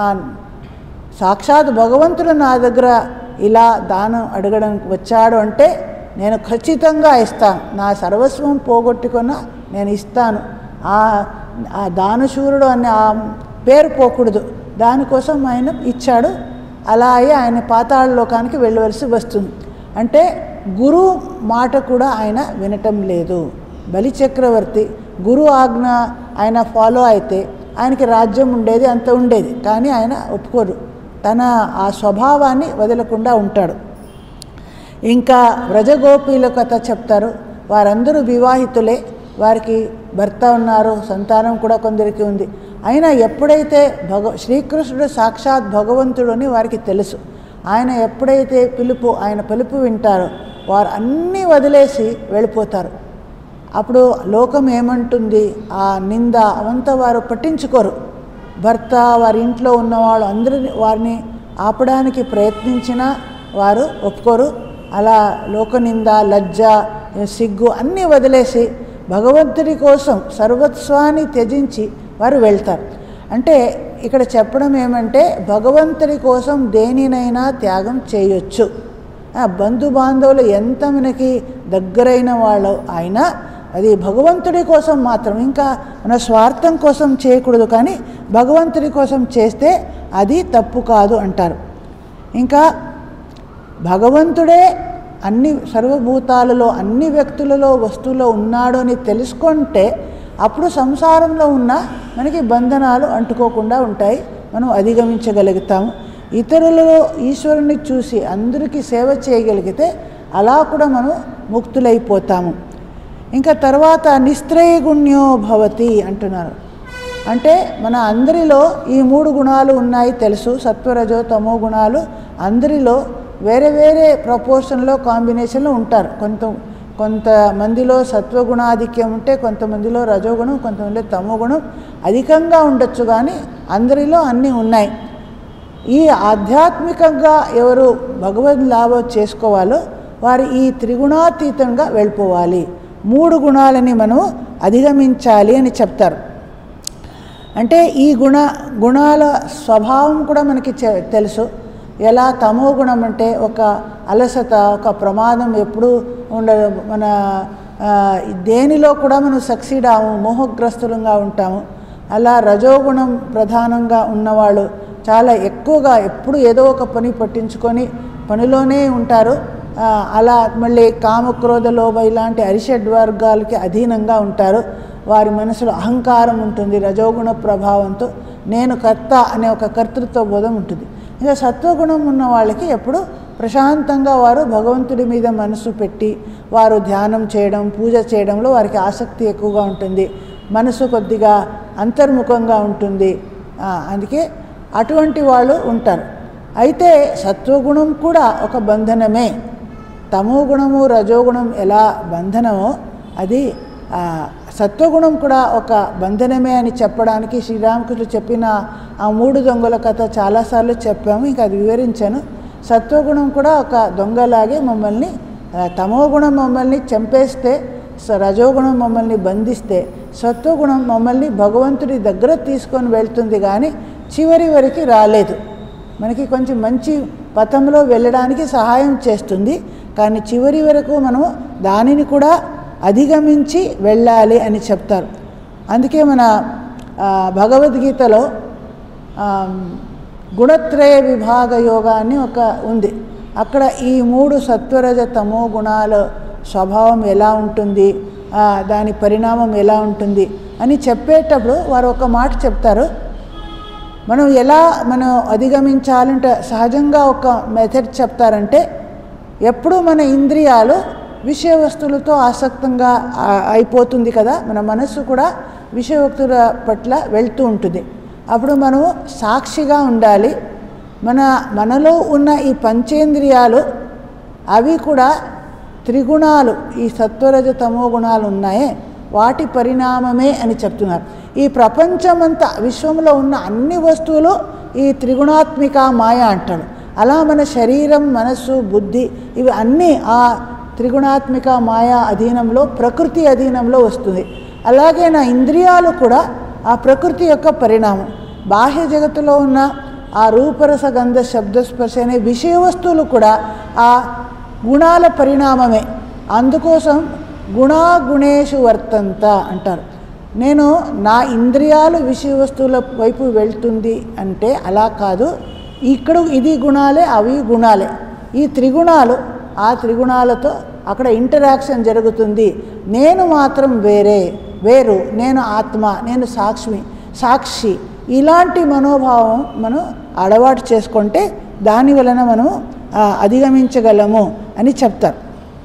సాక్షాత్ భగవంతుడు నా దగ్గర ఇలా దానం అడగడానికి వచ్చాడు అంటే నేను ఖచ్చితంగా ఇస్తాను నా సర్వస్వం పోగొట్టుకున్న నేను ఇస్తాను ఆ ఆ దానశూరుడు అనే ఆ పేరు పోకూడదు దానికోసం ఆయన ఇచ్చాడు అలాగే ఆయన పాతాళ లోకానికి వెళ్ళవలసి వస్తుంది అంటే గురువు మాట కూడా ఆయన వినటం లేదు బలి చక్రవర్తి గురు ఆజ్ఞ ఆయన ఫాలో అయితే ఆయనకి రాజ్యం ఉండేది అంత ఉండేది కానీ ఆయన ఒప్పుకోరు తన ఆ స్వభావాన్ని వదలకుండా ఉంటాడు ఇంకా వ్రజగోపీల కథ చెప్తారు వారందరూ వివాహితులే వారికి భర్త ఉన్నారు సంతానం కూడా కొందరికి ఉంది అయినా ఎప్పుడైతే భగ శ్రీకృష్ణుడు సాక్షాత్ భగవంతుడు అని వారికి తెలుసు ఆయన ఎప్పుడైతే పిలుపు ఆయన పిలుపు వింటారో వారు అన్నీ వదిలేసి వెళ్ళిపోతారు అప్పుడు లోకం ఏమంటుంది ఆ నింద అవంతా వారు పట్టించుకోరు భర్త వారి ఇంట్లో ఉన్నవాళ్ళు అందరిని వారిని ఆపడానికి ప్రయత్నించినా వారు ఒప్పుకోరు అలా లోకనింద లజ్జ సిగ్గు అన్నీ వదిలేసి భగవంతుడి కోసం సర్వస్వాన్ని త్యజించి వారు వెళ్తారు అంటే ఇక్కడ చెప్పడం ఏమంటే భగవంతుడి కోసం దేనినైనా త్యాగం చేయొచ్చు ఆ బంధు బాంధవులు ఎంత మనకి దగ్గరైన వాళ్ళు అయినా అది భగవంతుడి కోసం మాత్రం ఇంకా మన స్వార్థం కోసం చేయకూడదు కానీ భగవంతుడి కోసం చేస్తే అది తప్పు కాదు అంటారు ఇంకా భగవంతుడే అన్ని సర్వభూతాలలో అన్ని వ్యక్తులలో వస్తువులో ఉన్నాడు అని తెలుసుకుంటే అప్పుడు సంసారంలో ఉన్న మనకి బంధనాలు అంటుకోకుండా ఉంటాయి మనం అధిగమించగలుగుతాము ఇతరులలో ఈశ్వరుని చూసి అందరికీ సేవ చేయగలిగితే అలా కూడా మనం ముక్తులైపోతాము ఇంకా తర్వాత నిస్త్రయగుణ్యో భవతి అంటున్నారు అంటే మన అందరిలో ఈ మూడు గుణాలు ఉన్నాయి తెలుసు సత్వరజో తమో గుణాలు అందరిలో వేరే వేరే ప్రపోర్షన్లో కాంబినేషన్లో ఉంటారు కొంత కొంతమందిలో సత్వగుణాధిక్యం ఉంటే కొంతమందిలో రజోగుణం కొంతమందిలో తమో గుణం అధికంగా ఉండొచ్చు కానీ అందరిలో అన్నీ ఉన్నాయి ఈ ఆధ్యాత్మికంగా ఎవరు భగవద్ లాభం చేసుకోవాలో వారు ఈ త్రిగుణాతీతంగా వెళ్ళిపోవాలి మూడు గుణాలని మనం అధిగమించాలి అని చెప్తారు అంటే ఈ గుణ గుణాల స్వభావం కూడా మనకి చె- తెలుసు ఎలా తమో గుణం అంటే ఒక అలసత ఒక ప్రమాదం ఎప్పుడూ ఉండదు మన ఆ, దేనిలో కూడా మనం సక్సీడ్ అవ్వము మోహగ్రస్తులంగా ఉంటాము అలా రజోగుణం ప్రధానంగా ఉన్నవాళ్ళు చాలా ఎక్కువగా ఎప్పుడు ఏదో ఒక పని పట్టించుకొని పనిలోనే ఉంటారు ఆ, అలా మళ్ళీ కామక్రోధ లోభ ఇలాంటి అరిషడ్ వర్గాలకి అధీనంగా ఉంటారు వారి మనసులో అహంకారం ఉంటుంది రజోగుణ ప్రభావంతో నేను కర్త అనే ఒక కర్తృత్వ బోధం ఉంటుంది ఇంకా సత్వగుణం ఉన్న వాళ్ళకి ఎప్పుడు ప్రశాంతంగా వారు భగవంతుడి మీద మనసు పెట్టి వారు ధ్యానం చేయడం పూజ చేయడంలో వారికి ఆసక్తి ఎక్కువగా ఉంటుంది మనసు కొద్దిగా అంతర్ముఖంగా ఉంటుంది ఆ, అందుకే అటువంటి వాళ్ళు ఉంటారు అయితే సత్వగుణం కూడా ఒక బంధనమే తమో గుణము రజోగుణం ఎలా బంధనమో అది ఆ, సత్వగుణం కూడా ఒక బంధనమే అని చెప్పడానికి శ్రీరామకృష్ణుడు చెప్పిన ఆ మూడు దొంగల కథ చాలాసార్లు చెప్పాము ఇంకా అది వివరించాను సత్వగుణం కూడా ఒక దొంగలాగే మమ్మల్ని ఆ, తమో గుణం మమ్మల్ని చంపేస్తే స- రజోగుణం మమ్మల్ని బంధిస్తే సత్వగుణం మమ్మల్ని భగవంతుడి దగ్గర తీసుకొని వెళ్తుంది కానీ చివరి వరకు రాలేదు మనకి కొంచెం మంచి పథంలో వెళ్ళడానికి సహాయం చేస్తుంది కానీ చివరి వరకు మనం దానిని కూడా అధిగమించి వెళ్ళాలి అని చెప్తారు అందుకే మన ఆ, భగవద్గీతలో ఆ, గుణత్రయ విభాగ యోగా అని ఒక ఉంది అక్కడ ఈ మూడు సత్వరజ తమో గుణాల స్వభావం ఎలా ఉంటుంది ఆ, దాని పరిణామం ఎలా ఉంటుంది అని చెప్పేటప్పుడు వారు ఒక మాట చెప్తారు మనం ఎలా మనం అధిగమించాలంటే సహజంగా ఒక మెథడ్ చెప్తారంటే ఎప్పుడు మన ఇంద్రియాలు విషయ వస్తువులతో ఆసక్తంగా ఆ- అయిపోతుంది కదా మన మనస్సు కూడా విషయ వస్తువుల పట్ల వెళ్తూ ఉంటుంది అప్పుడు మనము సాక్షిగా ఉండాలి మన మనలో ఉన్న ఈ పంచేంద్రియాలు అవి కూడా త్రిగుణాలు ఈ సత్వరజ తమో గుణాలు ఉన్నాయే వాటి పరిణామమే అని చెప్తున్నారు ఈ ప్రపంచమంతా విశ్వంలో ఉన్న అన్ని వస్తువులు ఈ త్రిగుణాత్మిక మాయ అంటాడు అలా మన శరీరం మనస్సు బుద్ధి ఇవి అన్నీ ఆ త్రిగుణాత్మిక మాయా అధీనంలో ప్రకృతి అధీనంలో వస్తుంది అలాగే నా ఇంద్రియాలు కూడా ఆ ప్రకృతి యొక్క పరిణామం బాహ్య జగత్తులో ఉన్న ఆ రూపరస గంధ శబ్దస్పర్శ అనే విషయ వస్తువులు కూడా ఆ గుణాల పరిణామమే అందుకోసం గుణాగుణేషు వర్తంత అంటారు నేను నా ఇంద్రియాలు విషయ వస్తువుల వైపు వెళ్తుంది అంటే అలా కాదు ఇక్కడ ఇది గుణాలే అవి గుణాలే ఈ త్రిగుణాలు ఆ త్రిగుణాలతో అక్కడ ఇంటరాక్షన్ జరుగుతుంది నేను మాత్రం వేరే వేరు నేను ఆత్మ నేను సాక్షి సాక్షి ఇలాంటి మనోభావం మనం అలవాటు చేసుకుంటే దాని వలన మనం ఆ, అధిగమించగలము అని చెప్తారు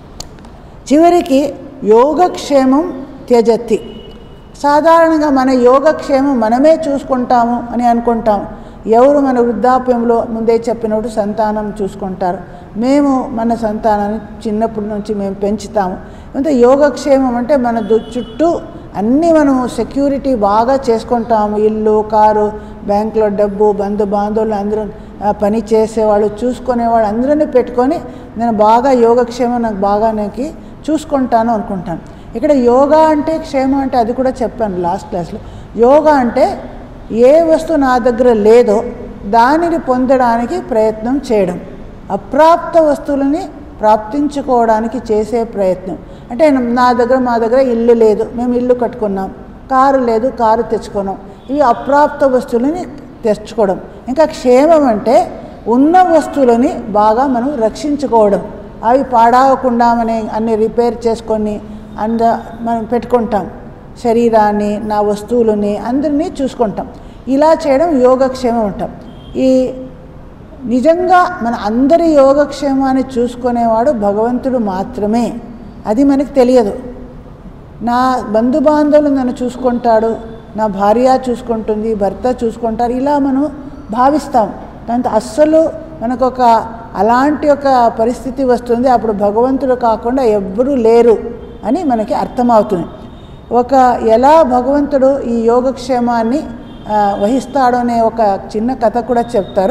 చివరికి యోగక్షేమం త్యజతి సాధారణంగా మన యోగక్షేమం మనమే చూసుకుంటాము అని అనుకుంటాం ఎవరు మన వృద్ధాప్యంలో ముందే చెప్పినప్పుడు సంతానం చూసుకుంటారు మేము మన సంతానాన్ని చిన్నప్పటి నుంచి మేము పెంచుతాము అంటే యోగక్షేమం అంటే మన దు- చుట్టూ అన్నీ మనము సెక్యూరిటీ బాగా చేసుకుంటాము ఇల్లు కారు బ్యాంకులో డబ్బు బంధు బాంధవులు అందరూ ఆ, పని చేసేవాళ్ళు చూసుకునేవాళ్ళు అందరినీ పెట్టుకొని నేను బాగా యోగక్షేమం నాకు బాగా నాకు చూసుకుంటాను అనుకుంటాను ఇక్కడ యోగా అంటే క్షేమం అంటే అది కూడా చెప్పాను లాస్ట్ క్లాస్లో యోగా అంటే ఏ వస్తువు నా దగ్గర లేదో దానిని పొందడానికి ప్రయత్నం చేయడం అప్రాప్త వస్తువులని ప్రాప్తించుకోవడానికి చేసే ప్రయత్నం అంటే నా దగ్గర మా దగ్గర ఇల్లు లేదు మేము ఇల్లు కట్టుకున్నాం కారు లేదు కారు తెచ్చుకున్నాం ఇవి అప్రాప్త వస్తువులని తెచ్చుకోవడం ఇంకా క్షేమం అంటే ఉన్న వస్తువులని బాగా మనం రక్షించుకోవడం అవి పాడవకుండా మనం అన్ని రిపేర్ చేసుకొని అంద మనం పెట్టుకుంటాం శరీరాన్ని నా వస్తువులని అందరినీ చూసుకుంటాం ఇలా చేయడం యోగక్షేమం అంటాం ఈ నిజంగా మన అందరి యోగక్షేమాన్ని చూసుకునేవాడు భగవంతుడు మాత్రమే అది మనకి తెలియదు నా బంధుబాంధవులు నన్ను చూసుకుంటాడు నా భార్య చూసుకుంటుంది భర్త చూసుకుంటారు ఇలా మనం భావిస్తాం దాంతో అస్సలు మనకు ఒక అలాంటి ఒక పరిస్థితి వస్తుంది అప్పుడు భగవంతుడు కాకుండా ఎవ్వరూ లేరు అని మనకి అర్థమవుతుంది ఒక ఎలా భగవంతుడు ఈ యోగక్షేమాన్ని ఆ, వహిస్తాడు అనే ఒక చిన్న కథ కూడా చెప్తారు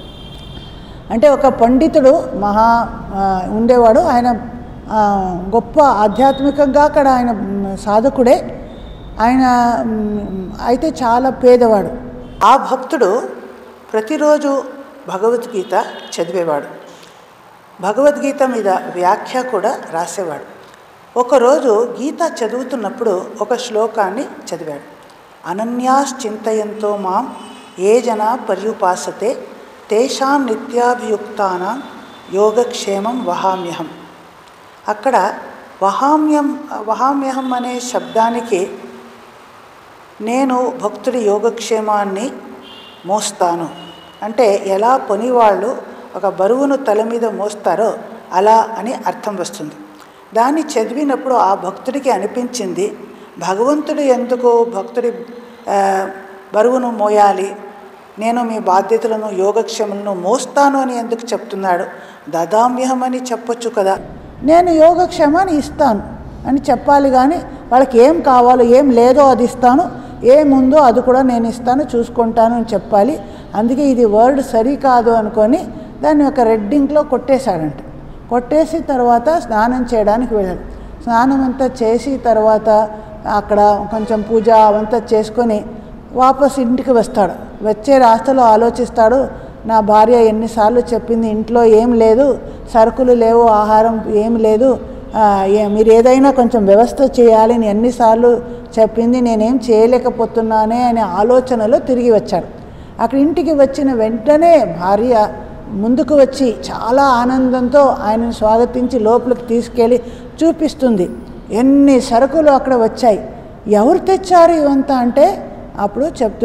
అంటే ఒక పండితుడు మహా ఆ, ఉండేవాడు ఆయన ఆ, గొప్ప ఆధ్యాత్మికంగా అక్కడ ఆయన మ్, సాధకుడే ఆయన మ్, అయితే చాలా పేదవాడు ఆ భక్తుడు ప్రతిరోజు భగవద్గీత చదివేవాడు భగవద్గీత మీద వ్యాఖ్య కూడా రాసేవాడు ఒకరోజు గీత చదువుతున్నప్పుడు ఒక శ్లోకాన్ని చదివాడు అనన్యాశ్చింతయంతో మాం ఏ జన పర్యుపాసతే తేషాం నిత్యాభియుక్తానాం యోగక్షేమం వహామ్యహం అక్కడ వహామ్యం వహామ్యహం అనే శబ్దానికి నేను భక్తుడి యోగక్షేమాన్ని మోస్తాను అంటే ఎలా పనివాళ్ళు ఒక బరువును తల మీద మోస్తారో అలా అని అర్థం వస్తుంది దాన్ని చదివినప్పుడు ఆ భక్తుడికి అనిపించింది భగవంతుడు ఎందుకు భక్తుడి ఆ, బరువును మోయాలి నేను మీ బాధ్యతలను యోగక్షేమలను మోస్తాను అని ఎందుకు చెప్తున్నాడు దదామ్యహం అని చెప్పొచ్చు కదా నేను యోగక్షేమాన్ని ఇస్తాను అని చెప్పాలి కానీ వాళ్ళకి ఏం కావాలో ఏం లేదో అది ఇస్తాను ఏముందో అది కూడా నేను ఇస్తాను చూసుకుంటాను అని చెప్పాలి అందుకే ఇది వర్డ్ సరికాదు అనుకొని దాన్ని ఒక రెడ్డింగ్లో కొట్టేశాడంట కొట్టేసి తర్వాత స్నానం చేయడానికి వెళ్ళాడు స్నానం అంతా చేసి తర్వాత అక్కడ కొంచెం పూజ అవంతా చేసుకొని వాపస్ ఇంటికి వస్తాడు వచ్చే రాస్తలో ఆలోచిస్తాడు నా భార్య ఎన్నిసార్లు చెప్పింది ఇంట్లో ఏం లేదు సరుకులు లేవు ఆహారం ఏం లేదు ఆ, ఏ- మీరు ఏదైనా కొంచెం వ్యవస్థ చేయాలి అని ఎన్నిసార్లు చెప్పింది నేనేం చేయలేకపోతున్నానే అనే ఆలోచనలో తిరిగి వచ్చాడు అక్కడ ఇంటికి వచ్చిన వెంటనే భార్య ముందుకు వచ్చి చాలా ఆనందంతో ఆయనను స్వాగతించి లోపలికి తీసుకెళ్ళి చూపిస్తుంది ఎన్ని సరుకులు అక్కడ వచ్చాయి ఎవరు తెచ్చారు ఇవంతా అంటే అప్పుడు చెప్తుంది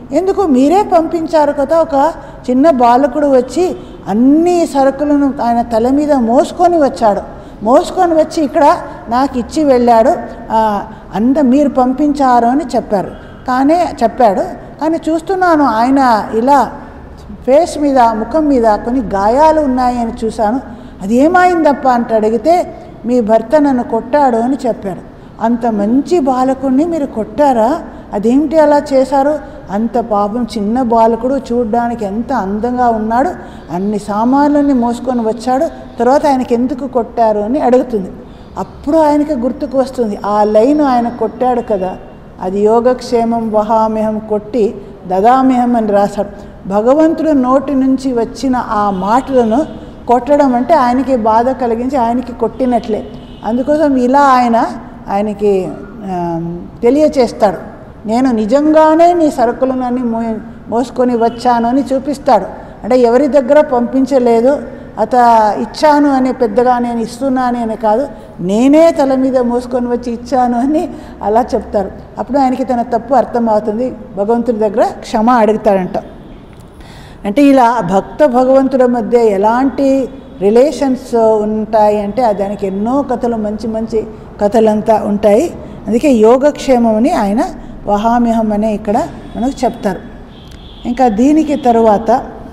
ఎందుకు మీరే పంపించారు కదా ఒక చిన్న బాలకుడు వచ్చి అన్ని సరుకులను ఆయన తల మీద మోసుకొని వచ్చాడు మోసుకొని వచ్చి ఇక్కడ నాకు ఇచ్చి వెళ్ళాడు ఆ, అంత మీరు పంపించారు అని చెప్పారు కానీ చెప్పాడు కానీ చూస్తున్నాను ఆయన ఇలా ఫేస్ మీద ముఖం మీద కొన్ని గాయాలు ఉన్నాయని చూశాను అది ఏమైందప్ప అంటే అడిగితే మీ భర్త నన్ను కొట్టాడు అని చెప్పాడు అంత మంచి బాలకుడిని మీరు కొట్టారా అదేమిటి అలా చేశారు అంత పాపం చిన్న బాలకుడు చూడడానికి ఎంత అందంగా ఉన్నాడు అన్ని సామాన్లన్నీ మోసుకొని వచ్చాడు తర్వాత ఆయనకి ఎందుకు కొట్టారు అని అడుగుతుంది అప్పుడు ఆయనకి గుర్తుకు వస్తుంది ఆ లైన్ ఆయన కొట్టాడు కదా అది యోగక్షేమం వహామ్యహం కొట్టి దదామ్యహం అని రాశాడు భగవంతుడు నోటి నుంచి వచ్చిన ఆ మాటలను కొట్టడం అంటే ఆయనకి బాధ కలిగించి ఆయనకి కొట్టినట్లే అందుకోసం ఇలా ఆయన ఆయనకి ఆ, తెలియచేస్తాడు నేను నిజంగానే నీ సరుకులను అన్ని మో మోసుకొని వచ్చాను అని చూపిస్తాడు అంటే ఎవరి దగ్గర పంపించలేదు అత ఇచ్చాను అని పెద్దగా నేను ఇస్తున్నాను అని కాదు నేనే తల మీద మోసుకొని వచ్చి ఇచ్చాను అని అలా చెప్తారు అప్పుడు ఆయనకి తన తప్పు అర్థమవుతుంది భగవంతుడి దగ్గర క్షమ అడుగుతాడంట అంటే ఇలా భక్త భగవంతుల మధ్య ఎలాంటి రిలేషన్స్ ఉంటాయి అంటే ఆ దానికి ఎన్నో కథలు మంచి మంచి కథలంతా ఉంటాయి అందుకే యోగక్షేమం అని ఆయన వహామ్యహం అనే ఇక్కడ మనకు చెప్తారు ఇంకా దీనికి తరువాత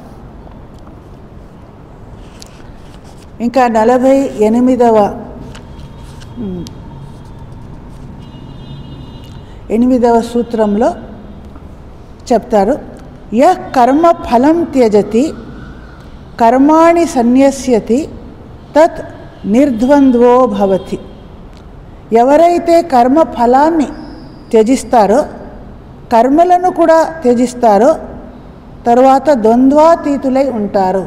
ఇంకా నలభై ఎనిమిదవ ఉమ్, ఎనిమిదవ సూత్రంలో చెప్తారు య కర్మ ఫలం త్యజతి కర్మాణి సన్యస్యతి తత్ నిర్ద్వంద్వో భవతి ఎవరైతే కర్మ ఫలాన్ని త్యజిస్తారో కర్మలను కూడా త్యజిస్తారో తరువాత ద్వంద్వాతీతులై ఉంటారు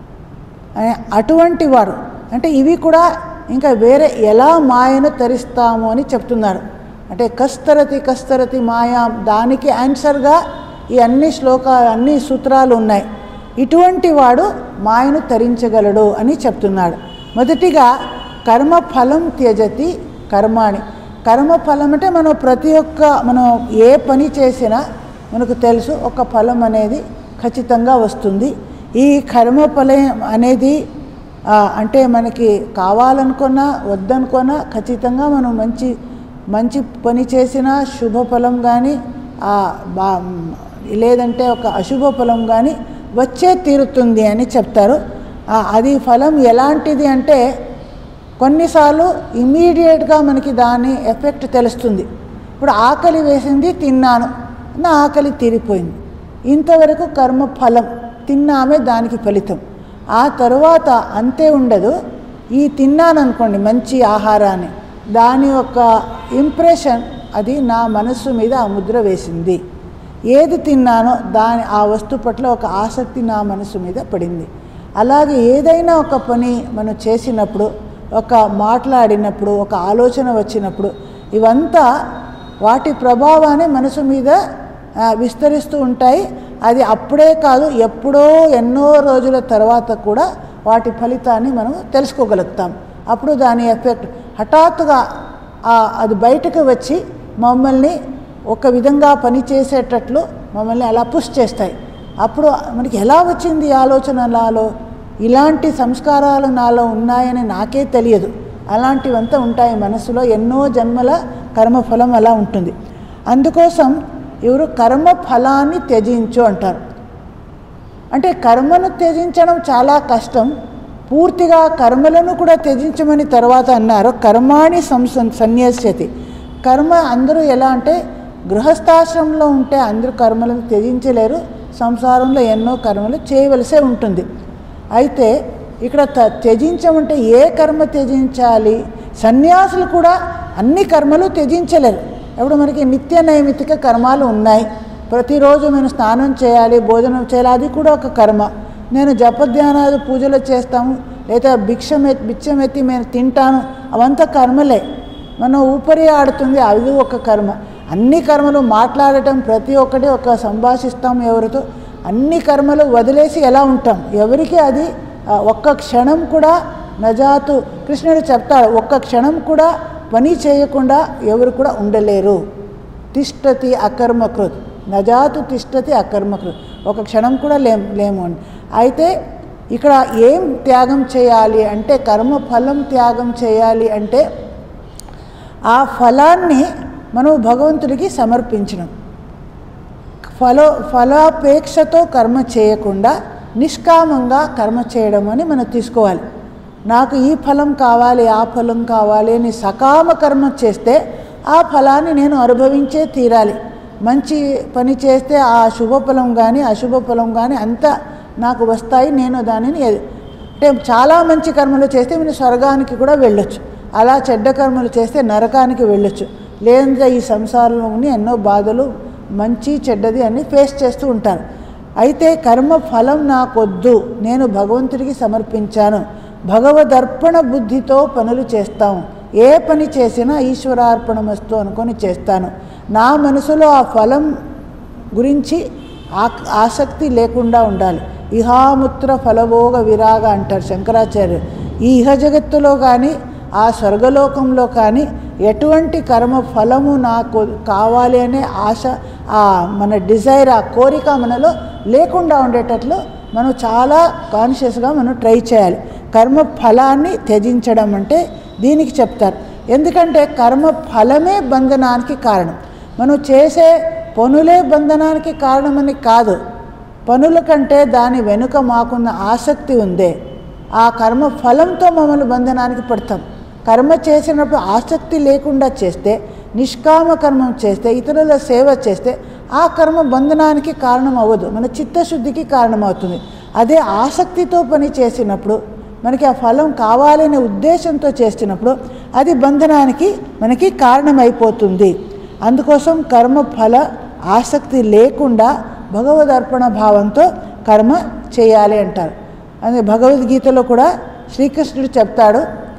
అనే- అటువంటి వారు అంటే ఇవి కూడా ఇంకా వేరే ఎలా మాయను తరిస్తాము అని చెప్తున్నారు అంటే కస్తరతి కస్తరతి మాయా దానికి ఆన్సర్గా ఈ అన్ని శ్లోక అన్ని సూత్రాలు ఉన్నాయి ఇటువంటి వాడు మాయను తరించగలడు అని చెప్తున్నాడు మొదటిగా కర్మఫలం త్యజతి కర్మాణి కర్మఫలం అంటే మనం ప్రతి ఒక్క మనం ఏ పని చేసినా మనకు తెలుసు ఒక ఫలం అనేది ఖచ్చితంగా వస్తుంది ఈ కర్మఫలం అనేది ఆ, అంటే మనకి కావాలనుకున్నా వద్దనుకున్నా ఖచ్చితంగా మనం మంచి మంచి పని చేసిన శుభ ఫలం కానీ బా లేదంటే ఒక అశుభ ఫలం కానీ వచ్చే తీరుతుంది అని చెప్తారు ఆ, అది ఫలం ఎలాంటిది అంటే కొన్నిసార్లు ఇమీడియట్గా మనకి దాని ఎఫెక్ట్ తెలుస్తుంది ఇప్పుడు ఆకలి వేసింది తిన్నాను నా ఆకలి తీరిపోయింది ఇంతవరకు కర్మ ఫలం తిన్నామే దానికి ఫలితం ఆ తరువాత అంతే ఉండదు ఈ తిన్నాను అనుకోండి మంచి ఆహారాన్ని దాని యొక్క ఇంప్రెషన్ అది నా మనస్సు మీద ఆ ముద్ర వేసింది ఏది తిన్నానో దాని ఆ వస్తువు పట్ల ఒక ఆసక్తి నా మనసు మీద పడింది అలాగే ఏదైనా ఒక పని మనం చేసినప్పుడు ఒక మాట్లాడినప్పుడు ఒక ఆలోచన వచ్చినప్పుడు ఇవంతా వాటి ప్రభావాన్ని మనసు మీద ఆ, విస్తరిస్తూ ఉంటాయి అది అప్పుడే కాదు ఎప్పుడో ఎన్నో రోజుల తర్వాత కూడా వాటి ఫలితాన్ని మనం తెలుసుకోగలుగుతాం అప్పుడు దాని ఎఫెక్ట్ హఠాత్తుగా ఆ, అది బయటకు వచ్చి మమ్మల్ని ఒక విధంగా పని చేసేటట్లు మమ్మల్ని అలా పుష్ చేస్తాయి అప్పుడు మనకి ఎలా వచ్చింది ఈ ఆలోచన నాలో ఇలాంటి సంస్కారాలు నాలో ఉన్నాయని నాకే తెలియదు అలాంటివంతా ఉంటాయి మనసులో ఎన్నో జన్మల కర్మఫలం అలా ఉంటుంది అందుకోసం ఎవరు కర్మ ఫలాన్ని త్యజించు అంటారు అంటే కర్మను త్యజించడం చాలా కష్టం పూర్తిగా కర్మలను కూడా త్యజించమని తర్వాత అన్నారు కర్మాణి సంస సన్యస్యతి కర్మ అందరూ ఎలా అంటే గృహస్థాశ్రమంలో ఉంటే అందరూ కర్మలను త్యజించలేరు సంసారంలో ఎన్నో కర్మలు చేయవలసే ఉంటుంది అయితే ఇక్కడ త- త్యజించమంటే ఏ కర్మ త్యజించాలి సన్యాసులు కూడా అన్ని కర్మలు త్యజించలేరు ఇప్పుడు మనకి నిత్య నైమిత్తిక కర్మాలు ఉన్నాయి ప్రతిరోజు మేము స్నానం చేయాలి భోజనం చేయాలి అది కూడా ఒక కర్మ నేను జపధ్యానాలు పూజలు చేస్తాము లేదా భిక్షం ఎత్తి బిచ్చం ఎత్తి నేను తింటాను అవంతా కర్మలే మనం ఊపిరి ఆడుతుంది అది ఒక కర్మ అన్ని కర్మలు మాట్లాడటం ప్రతి ఒక్కటి ఒక సంభాషిస్తాం ఎవరితో అన్ని కర్మలు వదిలేసి ఎలా ఉంటాం ఎవరికి అది ఆ, ఒక్క క్షణం కూడా నజాతు కృష్ణుడు చెప్తాడు ఒక్క క్షణం కూడా పని చేయకుండా ఎవరు కూడా ఉండలేరు తిష్టతి అకర్మకృత్ నజాతు తిష్టతి అకర్మకృ ఒక క్షణం కూడా లేం లేము అని అయితే ఇక్కడ ఏం త్యాగం చేయాలి అంటే కర్మ ఫలం త్యాగం చేయాలి అంటే ఆ ఫలాన్ని మనం భగవంతుడికి సమర్పించడం ఫల ఫలాపేక్షతో కర్మ చేయకుండా నిష్కామంగా కర్మ చేయడం అని మనం తీసుకోవాలి నాకు ఈ ఫలం కావాలి ఆ ఫలం కావాలి అని సకామ కర్మ చేస్తే ఆ ఫలాన్ని నేను అనుభవించే తీరాలి మంచి పని చేస్తే ఆ శుభ ఫలం కానీ అశుభ ఫలం కానీ అంతా నాకు వస్తాయి నేను దానిని ఎ- అంటే చాలా మంచి కర్మలు చేస్తే మీరు స్వర్గానికి కూడా వెళ్ళొచ్చు అలా చెడ్డ కర్మలు చేస్తే నరకానికి వెళ్ళొచ్చు లేదా ఈ సంసారంలో ఉండి ఎన్నో బాధలు మంచి చెడ్డది అన్ని ఫేస్ చేస్తూ ఉంటారు అయితే కర్మ ఫలం నాకొద్దు నేను భగవంతుడికి సమర్పించాను భగవదర్పణ బుద్ధితో పనులు చేస్తాం ఏ పని చేసినా ఈశ్వరార్పణమస్తు అనుకొని చేస్తాను నా మనసులో ఆ ఫలం గురించి ఆ- ఆసక్తి లేకుండా ఉండాలి ఇహాముత్ర ఫలభోగ విరాగ అంటారు శంకరాచార్యులు ఈ ఇహ జగత్తులో కానీ ఆ స్వర్గలోకంలో కానీ ఎటువంటి కర్మ ఫలము నాకు కావాలి అనే ఆశ ఆ మన డిజైర్ ఆ కోరిక మనలో లేకుండా ఉండేటట్లు మనం చాలా కాన్షియస్గా మనం ట్రై చేయాలి కర్మ ఫలాన్ని త్యజించడం అంటే దీనికి చెప్తారు ఎందుకంటే కర్మ ఫలమే బంధనానికి కారణం మనం చేసే పనులే బంధనానికి కారణమని కాదు పనుల కంటే దాని వెనుక మాకున్న ఆసక్తి ఉందే ఆ కర్మ ఫలంతో మమ్మల్ని బంధనానికి పడతాం కర్మ చేసినప్పుడు ఆసక్తి లేకుండా చేస్తే నిష్కామ కర్మం చేస్తే ఇతరుల సేవ చేస్తే ఆ కర్మ బంధనానికి కారణం అవ్వదు మన చిత్తశుద్ధికి కారణమవుతుంది అదే ఆసక్తితో పని చేసినప్పుడు మనకి ఆ ఫలం కావాలనే ఉద్దేశంతో చేస్తున్నప్పుడు అది బంధనానికి మనకి కారణమైపోతుంది అందుకోసం కర్మ ఫల ఆసక్తి లేకుండా భగవదర్పణ భావంతో కర్మ చేయాలి అంటారు అదే భగవద్గీతలో కూడా శ్రీకృష్ణుడు చెప్తాడు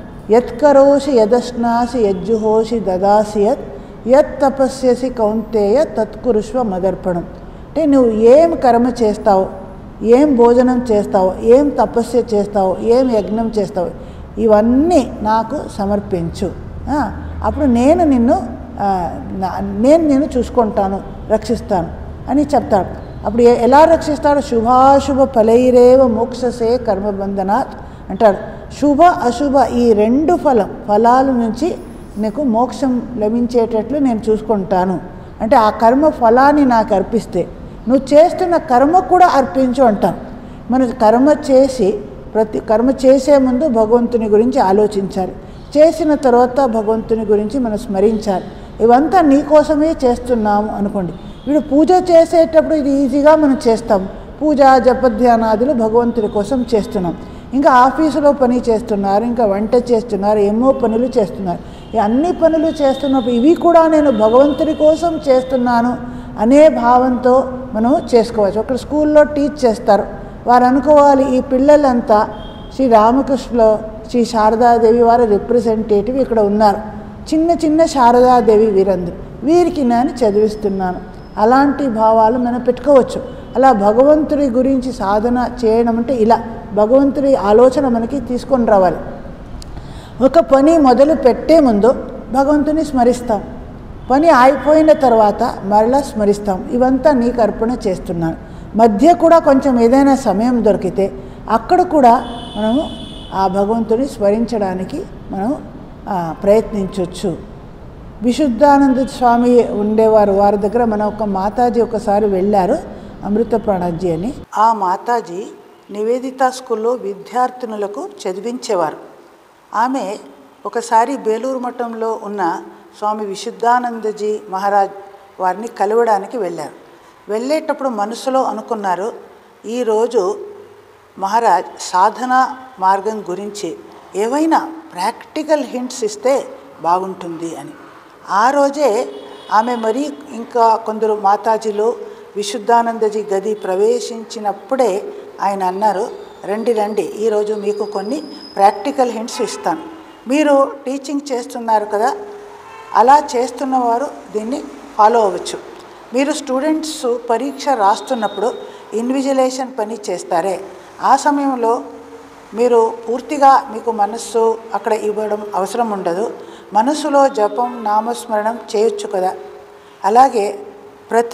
యత్కరోషి యదశ్నాసి యజ్జుహోషి దదాసి యత్ యత్ తపస్యసి కౌంతేయ తత్కురుష్వ మదర్పణం అంటే నువ్వు ఏం కర్మ చేస్తావు ఏం భోజనం చేస్తావు ఏం తపస్య చేస్తావు ఏం యజ్ఞం చేస్తావు ఇవన్నీ నాకు సమర్పించు ఆ, అప్పుడు నేను నిన్ను ఆ, నా- నేను నిన్ను చూసుకుంటాను రక్షిస్తాను అని చెప్తాడు అప్పుడు ఎ- ఎలా రక్షిస్తాడు శుభాశుభ ఫలైరేవ మోక్షసే కర్మబంధనాత్ అంటాడు శుభ అశుభ ఈ రెండు ఫలం ఫలాల నుంచి నీకు మోక్షం లభించేటట్లు నేను చూసుకుంటాను అంటే ఆ కర్మ ఫలాన్ని నాకు అర్పిస్తే నువ్వు చేస్తున్న కర్మ కూడా అర్పించు అంటాం మన కర్మ చేసి ప్రతి కర్మ చేసే ముందు భగవంతుని గురించి ఆలోచించాలి చేసిన తర్వాత భగవంతుని గురించి మనం స్మరించాలి ఇవంతా నీ కోసమే చేస్తున్నాము అనుకోండి వీడు పూజ చేసేటప్పుడు ఇది ఈజీగా మనం చేస్తాం పూజ జపధ్యానాదులు భగవంతుడి కోసం చేస్తున్నాం ఇంకా ఆఫీసులో పని చేస్తున్నారు ఇంకా వంట చేస్తున్నారు ఎన్నో పనులు చేస్తున్నారు ఈ అన్ని పనులు చేస్తున్నప్పుడు ఇవి కూడా నేను భగవంతుడి కోసం చేస్తున్నాను అనే భావంతో మనం చేసుకోవచ్చు ఒక స్కూల్లో టీచ్ చేస్తారు వారు అనుకోవాలి ఈ పిల్లలంతా శ్రీ రామకృష్ణలో శ్రీ శారదాదేవి వారి రిప్రజెంటేటివ్ ఇక్కడ ఉన్నారు చిన్న చిన్న శారదాదేవి వీరందరూ వీరికి నేను చదివిస్తున్నాను అలాంటి భావాలు మనం పెట్టుకోవచ్చు అలా భగవంతుడి గురించి సాధన చేయడం అంటే ఇలా భగవంతుడి ఆలోచన మనకి తీసుకొని రావాలి ఒక పని మొదలు పెట్టే ముందు భగవంతుని స్మరిస్తాం పని అయిపోయిన తర్వాత మరలా స్మరిస్తాం ఇవంతా నీకు అర్పణ చేస్తున్నాను మధ్య కూడా కొంచెం ఏదైనా సమయం దొరికితే అక్కడ కూడా మనము ఆ భగవంతుని స్మరించడానికి మనం ఆ, ప్రయత్నించవచ్చు విశుద్ధానంద స్వామి ఉండేవారు వారి దగ్గర మన ఒక మాతాజీ ఒకసారి వెళ్ళారు అమృత ప్రాణాజీ అని ఆ మాతాజీ నివేదిత స్కూల్లో విద్యార్థినులకు చదివించేవారు ఆమె ఒకసారి బేలూరు మఠంలో ఉన్న స్వామి విశుద్ధానందజీ మహారాజ్ వారిని కలవడానికి వెళ్ళారు వెళ్ళేటప్పుడు మనసులో అనుకున్నారు ఈరోజు మహారాజ్ సాధన మార్గం గురించి ఏవైనా ప్రాక్టికల్ హింట్స్ ఇస్తే బాగుంటుంది అని ఆ రోజే ఆమె మరి ఇంకా కొందరు మాతాజీలు విశుద్ధానందజీ గది ప్రవేశించినప్పుడే ఆయన అన్నారు రండి రండి ఈరోజు మీకు కొన్ని ప్రాక్టికల్ హింట్స్ ఇస్తాను మీరు టీచింగ్ చేస్తున్నారు కదా అలా చేస్తున్నవారు దీన్ని ఫాలో అవ్వచ్చు మీరు స్టూడెంట్స్ పరీక్ష రాస్తున్నప్పుడు ఇన్విజిలేషన్ పని చేస్తారే ఆ సమయంలో మీరు పూర్తిగా మీకు మనస్సు అక్కడ ఇవ్వడం అవసరం ఉండదు మనస్సులో జపం నామస్మరణం చేయొచ్చు కదా అలాగే ప్రతి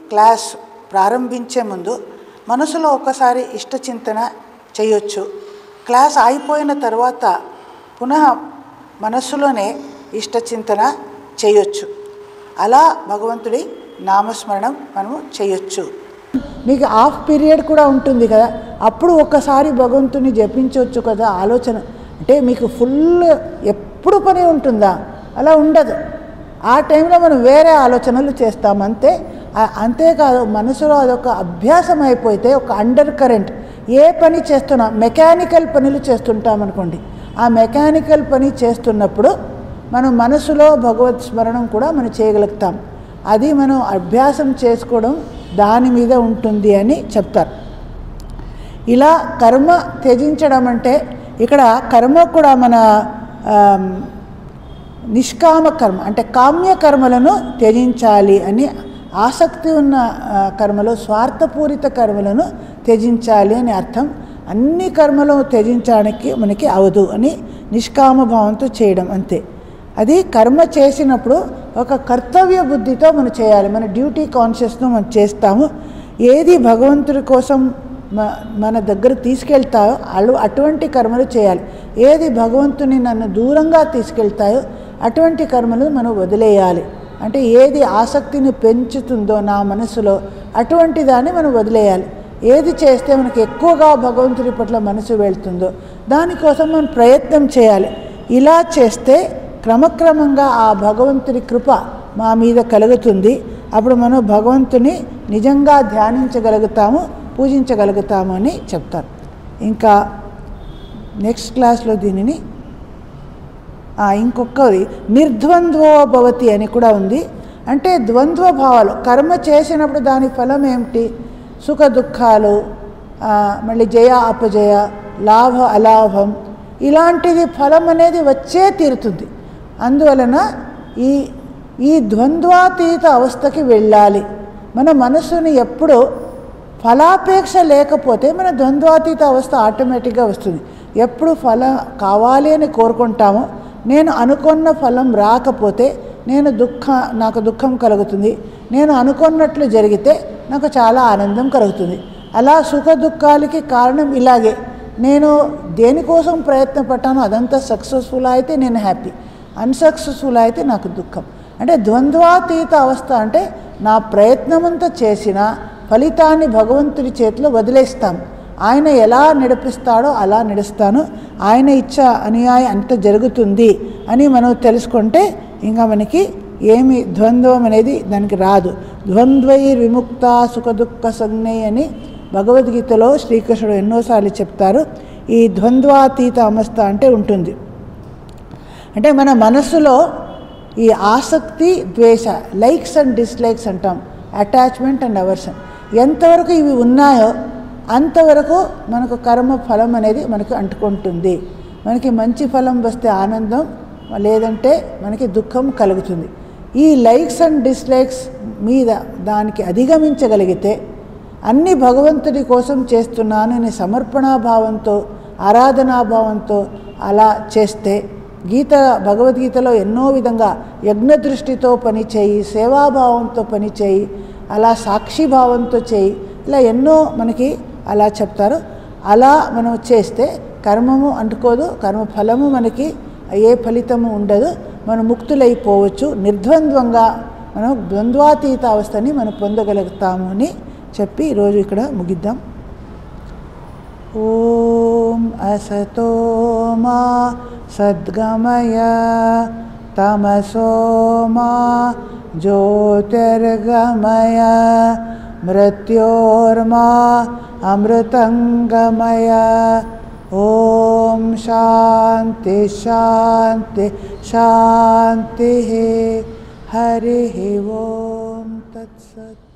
క్లాస్ ప్రారంభించే ముందు మనసులో ఒకసారి ఇష్టచింతన చేయొచ్చు క్లాస్ అయిపోయిన తర్వాత పునః మనస్సులోనే ఇష్టచింతన చేయొచ్చు అలా భగవంతుడి నామస్మరణం మనము చేయొచ్చు మీకు హాఫ్ పీరియడ్ కూడా ఉంటుంది కదా అప్పుడు ఒక్కసారి భగవంతుని జపించవచ్చు కదా ఆలోచన అంటే మీకు ఫుల్ ఎప్పుడు పని ఉంటుందా అలా ఉండదు ఆ టైంలో మనం వేరే ఆలోచనలు చేస్తాం అంతే ఆ- అంతేకాదు మనసులో అదొక అభ్యాసం అయిపోతే ఒక అండర్ కరెంట్ ఏ పని చేస్తున్నా మెకానికల్ పనులు చేస్తుంటాం అనుకోండి ఆ మెకానికల్ పని చేస్తున్నప్పుడు మనం మనసులో భగవత్ స్మరణం కూడా మనం చేయగలుగుతాం అది మనం అభ్యాసం చేసుకోవడం దాని మీద ఉంటుంది అని చెప్తారు ఇలా కర్మ త్యజించడం అంటే ఇక్కడ కర్మ కూడా మన ఆమ్, నిష్కామ కర్మ అంటే కామ్య కర్మలను త్యజించాలి అని ఆసక్తి ఉన్న ఆ, కర్మలు స్వార్థపూరిత కర్మలను త్యజించాలి అని అర్థం అన్ని కర్మలు త్యజించడానికి మనకి అవదు అని నిష్కామ భావంతో చేయడం అంతే అది కర్మ చేసినప్పుడు ఒక కర్తవ్య బుద్ధితో మనం చేయాలి మన డ్యూటీ కాన్షియస్ను మనం చేస్తాము ఏది భగవంతుడి కోసం మ- మన దగ్గర తీసుకెళ్తాయో అలు అటువంటి కర్మలు చేయాలి ఏది భగవంతుని నన్ను దూరంగా తీసుకెళ్తాయో అటువంటి కర్మలు మనం వదిలేయాలి అంటే ఏది ఆసక్తిని పెంచుతుందో నా మనసులో అటువంటి దాన్ని మనం వదిలేయాలి ఏది చేస్తే మనకి ఎక్కువగా భగవంతుడి పట్ల మనసు వెళ్తుందో దానికోసం మనం ప్రయత్నం చేయాలి ఇలా చేస్తే క్రమక్రమంగా ఆ భగవంతుడి కృప మా మీద కలుగుతుంది అప్పుడు మనం భగవంతుని నిజంగా ధ్యానించగలుగుతాము పూజించగలుగుతాము అని చెప్తారు ఇంకా నెక్స్ట్ క్లాస్లో దీనిని ఆ, ఇంకొకది నిర్ద్వంద్వో భవతి అని కూడా ఉంది అంటే ద్వంద్వ భావాలు కర్మ చేసినప్పుడు దాని ఫలం ఏమిటి సుఖ దుఃఖాలు ఆ, మళ్ళీ జయ అపజయ లాభ అలాభం ఇలాంటిది ఫలం అనేది వచ్చే తీరుతుంది అందువలన ఈ ఈ ద్వంద్వాతీత అవస్థకి వెళ్ళాలి మన మనసుని ఎప్పుడు ఫలాపేక్ష లేకపోతే మన ద్వంద్వాతీత అవస్థ ఆటోమేటిక్గా వస్తుంది ఎప్పుడు ఫలం కావాలి అని కోరుకుంటామో నేను అనుకున్న ఫలం రాకపోతే నేను దుఃఖ నాకు దుఃఖం కలుగుతుంది నేను అనుకున్నట్లు జరిగితే నాకు చాలా ఆనందం కలుగుతుంది అలా సుఖ దుఃఖాలకి కారణం ఇలాగే నేను దేనికోసం ప్రయత్నపడ్డానో అదంతా సక్సెస్ఫుల్ అయితే నేను హ్యాపీ అన్సక్సెస్ఫుల్ అయితే నాకు దుఃఖం అంటే ద్వంద్వాతీత అవస్థ అంటే నా ప్రయత్నమంతా చేసినా ఫలితాన్ని భగవంతుడి చేతిలో వదిలేస్తాం ఆయన ఎలా నడిపిస్తాడో అలా నడుస్తాను ఆయన ఇచ్చ అనుయాయం అంత జరుగుతుంది అని మనం తెలుసుకుంటే ఇంకా మనకి ఏమి ద్వంద్వం అనేది దానికి రాదు ద్వంద్వై విముక్త సుఖ దుఃఖ సంజ్ఞై అని భగవద్గీతలో శ్రీకృష్ణుడు ఎన్నోసార్లు చెప్తారు ఈ ద్వంద్వాతీత అవస్థ అంటే ఉంటుంది అంటే మన మనస్సులో ఈ ఆసక్తి ద్వేష లైక్స్ అండ్ డిస్లైక్స్ అంటాం అటాచ్మెంట్ అండ్ అవర్షన్ ఎంతవరకు ఇవి ఉన్నాయో అంతవరకు మనకు కర్మ ఫలం అనేది మనకు అంటుకుంటుంది మనకి మంచి ఫలం వస్తే ఆనందం లేదంటే మనకి దుఃఖం కలుగుతుంది ఈ లైక్స్ అండ్ డిస్లైక్స్ మీద దానికి అధిగమించగలిగితే అన్ని భగవంతుడి కోసం చేస్తున్నాను అని సమర్పణాభావంతో ఆరాధనాభావంతో అలా చేస్తే గీత భగవద్గీతలో ఎన్నో విధంగా యజ్ఞ దృష్టితో పని చేయి సేవాభావంతో పని చేయి అలా సాక్షిభావంతో చేయి ఇలా ఎన్నో మనకి అలా చెప్తారు అలా మనం చేస్తే కర్మము అంటుకోదు కర్మ ఫలము మనకి ఏ ఫలితము ఉండదు మనం ముక్తులైపోవచ్చు నిర్ద్వంద్వంగా మనం ద్వంద్వాతీత అవస్థని మనం పొందగలుగుతాము అని చెప్పి ఈరోజు ఇక్కడ ముగిద్దాం ॐ असतो मा सद्गमय तमसो मा ज्योतिर्गमय मृत्योर्मा अमृतङ्गमय ॐ शान्ति शान्ति शान्तिः हरिः ॐ तत्सत्